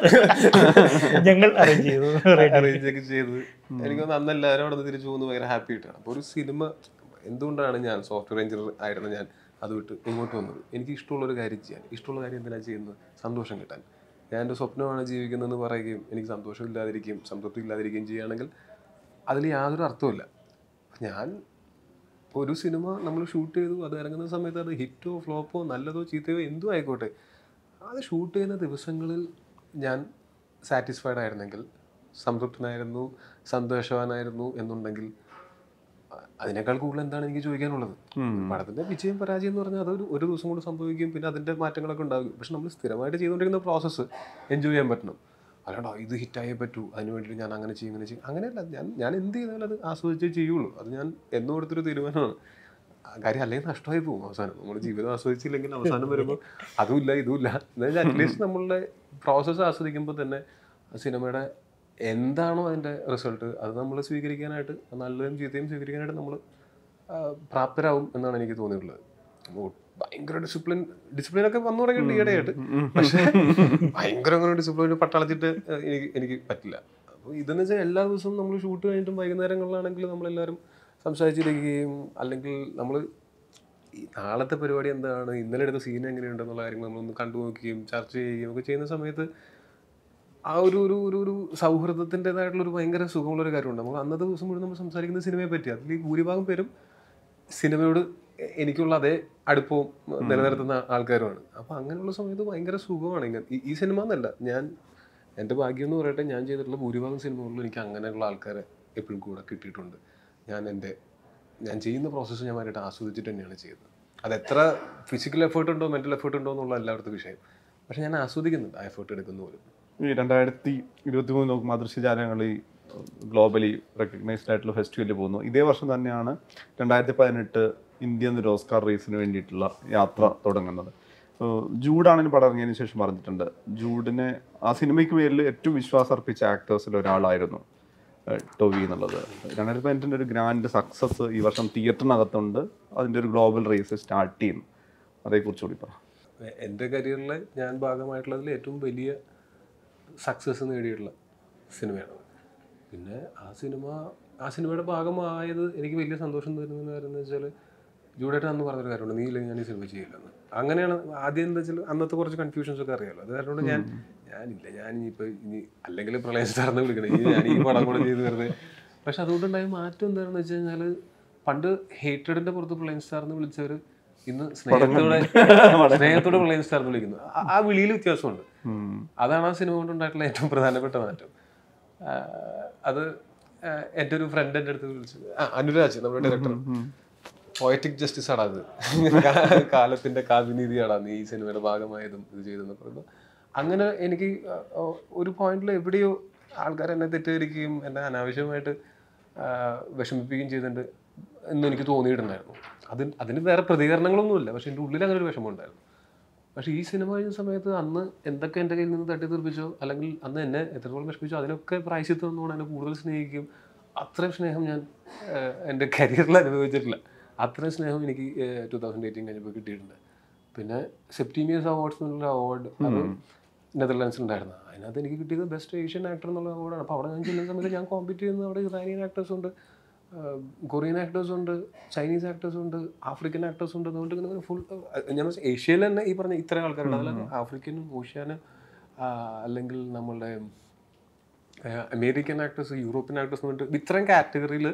ഞങ്ങൾ അറേഞ്ച് ചെയ്തു അറേഞ്ച് ഒക്കെ ചെയ്ത് എനിക്ക് തോന്നുന്നു അന്ന് എല്ലാവരും അവിടെ നിന്ന് തിരിച്ചു പോകുന്നത് ഭയങ്കര ഹാപ്പി ആയിട്ടാണ് അപ്പോൾ ഒരു സിനിമ എന്തുകൊണ്ടാണ് ഞാൻ സോഫ്റ്റ്വെയർ എഞ്ചിനീയർ ആയിരുന്ന ഞാൻ അത് വിട്ട് ഇങ്ങോട്ട് വന്നത് എനിക്ക് ഇഷ്ടമുള്ള ഒരു കാര്യം ചെയ്യാൻ ഇഷ്ടമുള്ള കാര്യം എന്തിനാണ് ചെയ്യുന്നത് സന്തോഷം കിട്ടാൻ ഞാൻ എൻ്റെ സ്വപ്നമാണ് ജീവിക്കുന്നതെന്ന് പറയുകയും എനിക്ക് സന്തോഷം ഇല്ലാതിരിക്കുകയും സംതൃപ്തി ഇല്ലാതിരിക്കുകയും ചെയ്യുകയാണെങ്കിൽ അതിൽ യാതൊരു അർത്ഥവുമില്ല ഞാൻ ഒരു സിനിമ നമ്മൾ ഷൂട്ട് ചെയ്തു അത് ഇറങ്ങുന്ന സമയത്ത് അത് ഹിറ്റോ ഫ്ലോപ്പോ നല്ലതോ ചീത്തയോ എന്തും ആയിക്കോട്ടെ അത് ഷൂട്ട് ചെയ്യുന്ന ദിവസങ്ങളിൽ ഞാൻ സാറ്റിസ്ഫൈഡ് ആയിരുന്നെങ്കിൽ സംതൃപ്തനായിരുന്നു സന്തോഷവാനായിരുന്നു എന്നുണ്ടെങ്കിൽ അ- അതിനേക്കാൾ കൂടുതൽ എന്താണ് എനിക്ക് ചോദിക്കാനുള്ളത് പടത്തിന്റെ വിജയം പരാജയം എന്ന് പറഞ്ഞാൽ അതൊരു ഒരു ദിവസം കൊണ്ട് സംഭവിക്കും പിന്നെ അതിന്റെ മാറ്റങ്ങളൊക്കെ ഉണ്ടാകും പക്ഷെ നമ്മൾ സ്ഥിരമായിട്ട് ചെയ്തുകൊണ്ടിരിക്കുന്ന പ്രോസസ്സ് എൻജോയ് ചെയ്യാൻ പറ്റണം അല്ലാണ്ടോ ഇത് ഹിറ്റായേ പറ്റൂ അതിന് വേണ്ടിയിട്ട് ഞാൻ അങ്ങനെ ചെയ്യും ഇങ്ങനെ ചെയ്യും അങ്ങനെയല്ല ഞാൻ ഞാൻ എന്ത് ചെയ്താലും അത് ആസ്വദിച്ചേ ചെയ്യുള്ളൂ അത് ഞാൻ എന്നും കൊടുത്തൊരു തീരുമാനമാണ് ആ കാര്യം അല്ലെങ്കിൽ നഷ്ടമായി പോകും അവസാനം നമ്മൾ ജീവിതം ആസ്വദിച്ചില്ലെങ്കിൽ അവസാനം വരുമ്പോൾ അതുമില്ല ഇതുമില്ല എന്നുവെച്ചാൽ അറ്റ്ലീസ്റ്റ് നമ്മളുടെ പ്രോസസ്സ് ആസ്വദിക്കുമ്പോൾ തന്നെ ആ സിനിമയുടെ എന്താണോ അതിൻ്റെ റിസൾട്ട് അത് നമ്മൾ സ്വീകരിക്കാനായിട്ട് നല്ലതും ചീത്തയും സ്വീകരിക്കാനായിട്ട് നമ്മൾ പ്രാപ്തരാകും എന്നാണ് എനിക്ക് തോന്നിയിട്ടുള്ളത് ഓ, ഭയങ്കര ഡിസിപ്ലിൻ ഡിസിപ്ലിൻ ഒക്കെ വന്നു തുടങ്ങിയിട്ടുണ്ട് ഈയിടെയായിട്ട് പക്ഷേ ഭയങ്കര അങ്ങനെ ഡിസിപ്ലിൻ പട്ടാളത്തിട്ട് എനിക്ക് എനിക്ക് പറ്റില്ല അപ്പോൾ ഇതെന്ന് വെച്ചാൽ എല്ലാ ദിവസവും നമ്മൾ ഷൂട്ട് കഴിഞ്ഞിട്ടും വൈകുന്നേരങ്ങളിലാണെങ്കിൽ നമ്മളെല്ലാവരും സംസാരിച്ചിരിക്കുകയും അല്ലെങ്കിൽ നമ്മൾ ഈ നാളത്തെ പരിപാടി എന്താണ് ഇന്നലെ എടുത്ത സീൻ എങ്ങനെയുണ്ടെന്നുള്ള കാര്യങ്ങൾ നമ്മളൊന്ന് കണ്ടു നോക്കുകയും ചർച്ച ചെയ്യുകയും ഒക്കെ ചെയ്യുന്ന സമയത്ത് ആ ഒരു ഒരു ഒരു ഒരു സൗഹൃദത്തിൻ്റെതായിട്ടുള്ള ഒരു ഭയങ്കര സുഖമുള്ള ഒരു കാര്യമുണ്ട് നമുക്ക് അന്നത്തെ ദിവസം മുഴുവൻ നമ്മൾ സംസാരിക്കുന്ന സിനിമയെ പറ്റി അതിൽ ഈ ഭൂരിഭാഗം പേരും സിനിമയോട് എ- എനിക്കുള്ള അതേ അടുപ്പവും നിലനിർത്തുന്ന ആൾക്കാരുമാണ് അപ്പോൾ അങ്ങനെയുള്ള സമയത്ത് ഭയങ്കര സുഖമാണ് ഇങ്ങനെ ഈ- ഈ സിനിമ എന്നല്ല ഞാൻ എൻ്റെ ഭാഗ്യം എന്ന് പറയട്ടെ ഞാൻ ചെയ്തിട്ടുള്ള ഭൂരിഭാഗം സിനിമകളിലും എനിക്ക് അങ്ങനെയുള്ള ആൾക്കാരെ എപ്പോഴും കൂടെ കിട്ടിയിട്ടുണ്ട് ഞാൻ എൻ്റെ ഞാൻ ചെയ്യുന്ന പ്രോസസ്സ് ഞാൻ ഭയങ്കരമായിട്ട് ആസ്വദിച്ചിട്ട് തന്നെയാണ് ചെയ്യുന്നത് അത് എത്ര ഫിസിക്കൽ എഫേർട്ട് ഉണ്ടോ മെൻ്റൽ എഫേർട്ട് ഉണ്ടോ എന്നുള്ള എല്ലായിടത്തും വിഷയം പക്ഷെ ഞാൻ ആസ്വദിക്കുന്നുണ്ട് ആ എഫേർട്ട് എടുക്കുന്ന പോലും ഈ രണ്ടായിരത്തി ഇരുപത്തി മൂന്ന് നോക്കുമ്പോൾ അദൃശ്യജാലങ്ങൾ ഈ ഗ്ലോബലി റെക്കഗ്നൈസ്ഡ് ആയിട്ടുള്ള ഫെസ്റ്റിവലിൽ പോകുന്നു ഇതേ വർഷം തന്നെയാണ് രണ്ടായിരത്തി പതിനെട്ട് ഇന്ത്യൻ ഒരു ഓസ്കാർ റേസിന് വേണ്ടിയിട്ടുള്ള യാത്ര തുടങ്ങുന്നത് ഏഹ് ജൂഡാണ് പടം ഇറങ്ങിയതിന് ശേഷം പറഞ്ഞിട്ടുണ്ട് ജൂഡിനെ ആ സിനിമയ്ക്ക് പേരിൽ ഏറ്റവും വിശ്വാസം അർപ്പിച്ച ആക്ടേഴ്സിൽ ഒരാളായിരുന്നു ഏഹ് ടൊവി എന്നുള്ളത് രണ്ടായിരത്തി പതിനെട്ടിൻ്റെ ഒരു ഗ്രാൻഡ് സക്സസ് ഈ വർഷം തിയേറ്ററിനകത്തുണ്ട് അതിൻ്റെ ഒരു ഗ്ലോബൽ റേസ് സ്റ്റാർട്ട് ചെയ്യുന്നു അതേക്കുറിച്ച് കൂടി പറ എ- എൻ്റെ കരിയറിൽ ഞാൻ ഭാഗമായിട്ടുള്ളതിൽ ഏറ്റവും വലിയ സക്സസ് നേടിയിട്ടുള്ള സിനിമയാണ് പിന്നെ ആ സിനിമ ആ സിനിമയുടെ ഭാഗമായത് എനിക്ക് വലിയ സന്തോഷം തരുന്ന കാര്യം എന്ന് വെച്ചാൽ ജൂഡേട്ടൻ അന്ന് പറഞ്ഞൊരു കാര്യമുണ്ട് നീ ഇല്ലെങ്കിൽ ഞാൻ ഈ സിനിമ ചെയ്യില്ലെന്ന് അങ്ങനെയാണ് ആദ്യം എന്താ വെച്ചാൽ അന്നത്തെ കുറച്ച് കൺഫ്യൂഷൻസ് ഒക്കെ അറിയാമല്ലോ അത് കാരണം കൊണ്ട് ഞാൻ ഞാനില്ല ഞാൻ ഇനിയിപ്പോൾ ഇനി അല്ലെങ്കിൽ പ്രളയം സ്റ്റാർന്ന് വിളിക്കണം ഇനി ഞാൻ ഈ പടം കൂടെ ചെയ്ത് വെറുതെ പക്ഷെ അതുകൊണ്ടുണ്ടായ മാറ്റം എന്താണെന്ന് വെച്ച് കഴിഞ്ഞാൽ പണ്ട് ഹേറ്റഡിന്റെ പുറത്ത് പ്രളയം സ്റ്റാർന്ന് വിളിച്ചവർ ഇന്ന് സ്നേഹത്തോടെ സ്നേഹത്തോടെ പ്രളയം സ്റ്റാർന്ന് വിളിക്കുന്നു ആ- ആ വിളിയിൽ വ്യത്യാസമുണ്ട് ഉം. അതാണ് ആ സിനിമ കൊണ്ടുണ്ടായിട്ടുള്ള ഏറ്റവും പ്രധാനപ്പെട്ട മാറ്റം ആ, അത് ആ, എൻ്റെ ഒരു ഫ്രണ്ട് എൻ്റെ അടുത്ത് വിളിച്ചത് ആ അനുരാജ് നമ്മുടെ ഡയറക്ടർ പോയറ്റിക് ജസ്റ്റിസ് ആടാ അത് കാ- കാലത്തിന്റെ കാവ്യനീതിയാടാ നീ ഈ സിനിമയുടെ ഭാഗമായതും ഇത് ചെയ്തെന്ന് പറയുമ്പോൾ അങ്ങനെ എനിക്ക് ആ, ആ, ഒരു പോയിന്റിൽ എവിടെയോ ആൾക്കാർ എന്നെ തെറ്റിദ്ധരിക്കുകയും എന്നെ അനാവശ്യമായിട്ട് ആ, വിഷമിപ്പിക്കുകയും ചെയ്തിട്ടുണ്ട് എന്ന് എനിക്ക് തോന്നിയിട്ടുണ്ടായിരുന്നു അതിന് അതിന് വേറെ പ്രതികരണങ്ങളൊന്നുമില്ല പക്ഷെ എൻ്റെ ഉള്ളിൽ അങ്ങനെ ഒരു വിഷമം ഉണ്ടായിരുന്നു പക്ഷെ ഈ സിനിമ കഴിഞ്ഞ സമയത്ത് അന്ന് എന്തൊക്കെ എൻ്റെ കയ്യിൽ നിന്ന് തട്ടി തെറിപ്പിച്ചോ അല്ലെങ്കിൽ അന്ന് എന്നെ എത്രത്തോളം വിഷമിച്ചോ അതിനൊക്കെ പ്രായശ്ചിത്തം എന്നുകൊണ്ട് എന്നെ കൂടുതൽ സ്നേഹിക്കും അത്രയും സ്നേഹം ഞാൻ ആഹ്, എൻ്റെ കരിയറിൽ അനുഭവിച്ചിട്ടില്ല അത്രയും സ്നേഹം എനിക്ക് ടൂ തൗസൻഡ് എയ്റ്റീൻ കഴിഞ്ഞപ്പോൾ കിട്ടിയിട്ടുണ്ട് പിന്നെ സെപ്റ്റീമിയസ് അവാർഡ്സ് എന്നുള്ള അവാർഡ് അത് നെതർലാൻഡ്സിൽ ഉണ്ടായിരുന്നു അതിനകത്ത് എനിക്ക് കിട്ടിയത് ബെസ്റ്റ് ഏഷ്യൻ ആക്ടർ എന്നുള്ള അവാർഡാണ് അപ്പോൾ അവിടെ ഞാൻ ചെല്ലുന്ന സമയത്ത് ഞാൻ കോമ്പീറ്റ് ചെയ്യുന്ന അവിടെ ഇറാനിയൻ ആക്ടേഴ്സ് ഉണ്ട് കൊറിയൻ ആക്ടേഴ്സ് ഉണ്ട് ചൈനീസ് ആക്ടേഴ്സ് ഉണ്ട് ആഫ്രിക്കൻ ആക്ടേഴ്സ് ഉണ്ട് അതുകൊണ്ട് ഇങ്ങനെ ഫുൾ ഞാൻ വെച്ചാൽ ഏഷ്യയിൽ തന്നെ ഈ പറഞ്ഞ ഇത്രയും ആൾക്കാരുണ്ട് അതിൽ ആഫ്രിക്കനും ഓഷ്യാനും ആ, അല്ലെങ്കിൽ നമ്മളുടെ ആ, അമേരിക്കൻ ആക്ടേഴ്സ് യൂറോപ്യൻ ആക്ടേഴ്സ് എന്ന് പറഞ്ഞിട്ട് ഇത്രയും കാറ്റഗറിയിൽ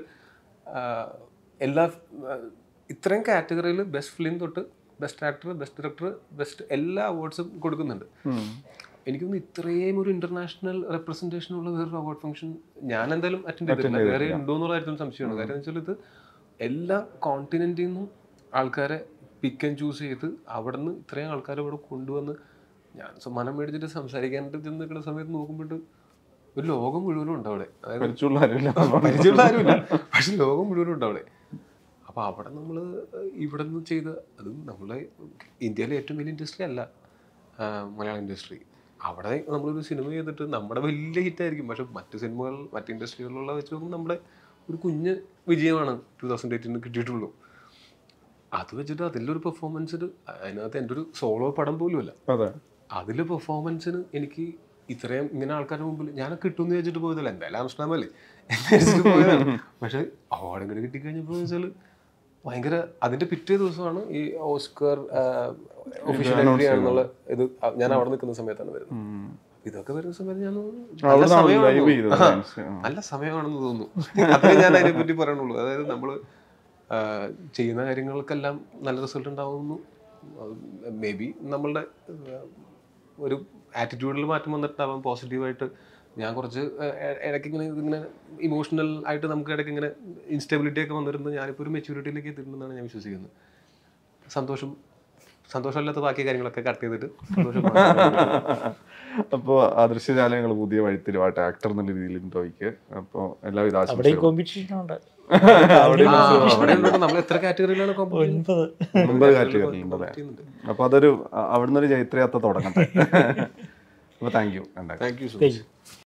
എല്ലാ ആ, ഇത്രയും കാറ്റഗറിയിൽ ബെസ്റ്റ് ഫിലിം തൊട്ട് best actor best director best എല്ലാ അവാർഡ്സും കൊടുക്കുന്നുണ്ട് എനിക്കൊന്ന് ഇത്രയും ഒരു ഇന്റർനാഷണൽ റെപ്രസെന്റേഷൻ ഉള്ള വേറൊരു അവാർഡ് ഫംഗ്ഷൻ ഞാൻ എന്തായാലും അറ്റൻഡ് ചെയ്തിട്ടില്ല വേറെ ഉണ്ടോ എന്നുള്ള കാര്യത്തിൽ സംശയമാണ് കാര്യം എന്ന് വെച്ചാൽ ഇത് എല്ലാ കോണ്ടിനെന്റിൽ നിന്നും ആൾക്കാരെ പിക്ക് ആൻഡ് ചൂസ് ചെയ്ത് അവിടെ നിന്ന് ഇത്രയും ആൾക്കാരെ ഇവിടെ കൊണ്ടുവന്ന് ഞാൻ സ- മനം മേടിച്ചിട്ട് സംസാരിക്കാനായിട്ട് ചെന്ന് നിൽക്കുന്ന സമയത്ത് നോക്കുമ്പോട്ട് ഒരു ലോകം മുഴുവനും ഉണ്ട് അവിടെ അതായത് പരിചയമുള്ള ആരുമില്ല പരിചയമുള്ള ആരുമില്ല പക്ഷെ ലോകം മുഴുവനും ഉണ്ട് അവിടെ അപ്പോൾ അവിടെ നമ്മൾ ഇവിടെ നിന്ന് ചെയ്ത അതും നമ്മളെ ഇന്ത്യയിലെ ഏറ്റവും വലിയ ഇൻഡസ്ട്രി അല്ല ആ, മലയാളം ഇൻഡസ്ട്രി അവിടെ നമ്മളൊരു സിനിമ ചെയ്തിട്ട് നമ്മുടെ വലിയ ഹിറ്റായിരിക്കും പക്ഷെ മറ്റ് സിനിമകൾ മറ്റ് ഇൻഡസ്ട്രികളിലുള്ള വെച്ച് നോക്കുമ്പോൾ നമ്മുടെ ഒരു കുഞ്ഞ് വിജയമാണ് ടൂ തൗസൻഡ് എയ്റ്റീന് കിട്ടിയിട്ടുള്ളൂ അത് വെച്ചിട്ട് അതിലൊരു പെർഫോമൻസിന് അതിനകത്ത് എൻ്റെ ഒരു സോളോ പടം പോലുമല്ല അതെ അതിൽ പെർഫോമൻസിന് എനിക്ക് ഇത്രയും ഇങ്ങനെ ആൾക്കാരുടെ മുമ്പിൽ ഞാൻ കിട്ടുമെന്ന് വെച്ചിട്ട് പോയതല്ല എന്തായാലും ആംസ്റ്റർഡാമല്ലേ എന്ന് വെച്ചിട്ട് പോയതാണ് പക്ഷെ അവാർഡ് ഇങ്ങനെ കിട്ടിക്കഴിഞ്ഞപ്പോൾ വെച്ചാൽ ഭയങ്കര അതിന്റെ പിറ്റേ ദിവസമാണ് ഈ ഓസ്കർ ഒഫീഷ്യൽ എൻട്രി ആണെന്നുള്ള ഇത് അ- ഞാൻ അവിടെ നിൽക്കുന്ന സമയത്താണ് വരുന്നത് ഇതൊക്കെ വരുന്ന സമയത്ത് ഞാൻ നല്ല അവിടെ സമയമാണെന്ന് ലൈവ് ചെയ്തത് തോന്നുന്നു. dance. ആ. നല്ല സമയമാണെന്ന് തോന്നുന്നു അത്രേ ഞാൻ അതിനെ പറ്റി പറയണുള്ളൂ അതായത് നമ്മൾ ചെയ്യുന്ന കാര്യങ്ങൾക്കെല്ലാം നല്ല റിസൾട്ട് ഉണ്ടാവുന്നു മേ ബി നമ്മളുടെ ആ, ഒരു ആറ്റിറ്റ്യൂഡിൽ മാറ്റം വന്നിട്ടുണ്ടാവാം പോസിറ്റീവായിട്ട് ഞാൻ കുറച്ച് ആ, ഇടയ്ക്ക് ഇങ്ങനെ ഇതിങ്ങനെ ഇമോഷണൽ ആയിട്ട് നമുക്ക് ഇടയ്ക്ക് ഇങ്ങനെ ഇൻസ്റ്റെബിലിറ്റി ഒക്കെ വന്നിരുന്നത് ഞാനിപ്പോൾ ഒരു മെച്യൂരിറ്റിയിലേക്ക് എത്തിയിട്ടുണ്ടെന്നാണ് ഞാൻ വിശ്വസിക്കുന്നത് സന്തോഷം സന്തോഷമില്ലാത്ത ബാക്കി കാര്യങ്ങളൊക്കെ കട്ട് ചെയ്തിട്ട് സന്തോഷം അപ്പോൾ അദൃശ്യജാലങ്ങൾ പുതിയ വഴിത്തിരിവായിട്ട് ആക്ടർ എന്നുള്ള രീതിയിൽ ടോയ്ക്ക് അപ്പോൾ എല്ലാവിധ അവിടെ ഈ ആശംസകളും കോമ്പറ്റീഷൻ ഉണ്ട് ആ, അവിടെ ഉണ്ടോ? നമ്മൾ എത്ര കാറ്റഗറിയിലാണ് ഒൻപത് ഒമ്പത് കാറ്റുകളുണ്ട് അല്ലേ അപ്പോൾ അതൊരു അ- അവിടുന്ന് ഒരു ജൈത്രയാത്ര തുടങ്ങട്ടെ അപ്പോൾ താങ്ക് യു എന്തായാലും thank you so thank much U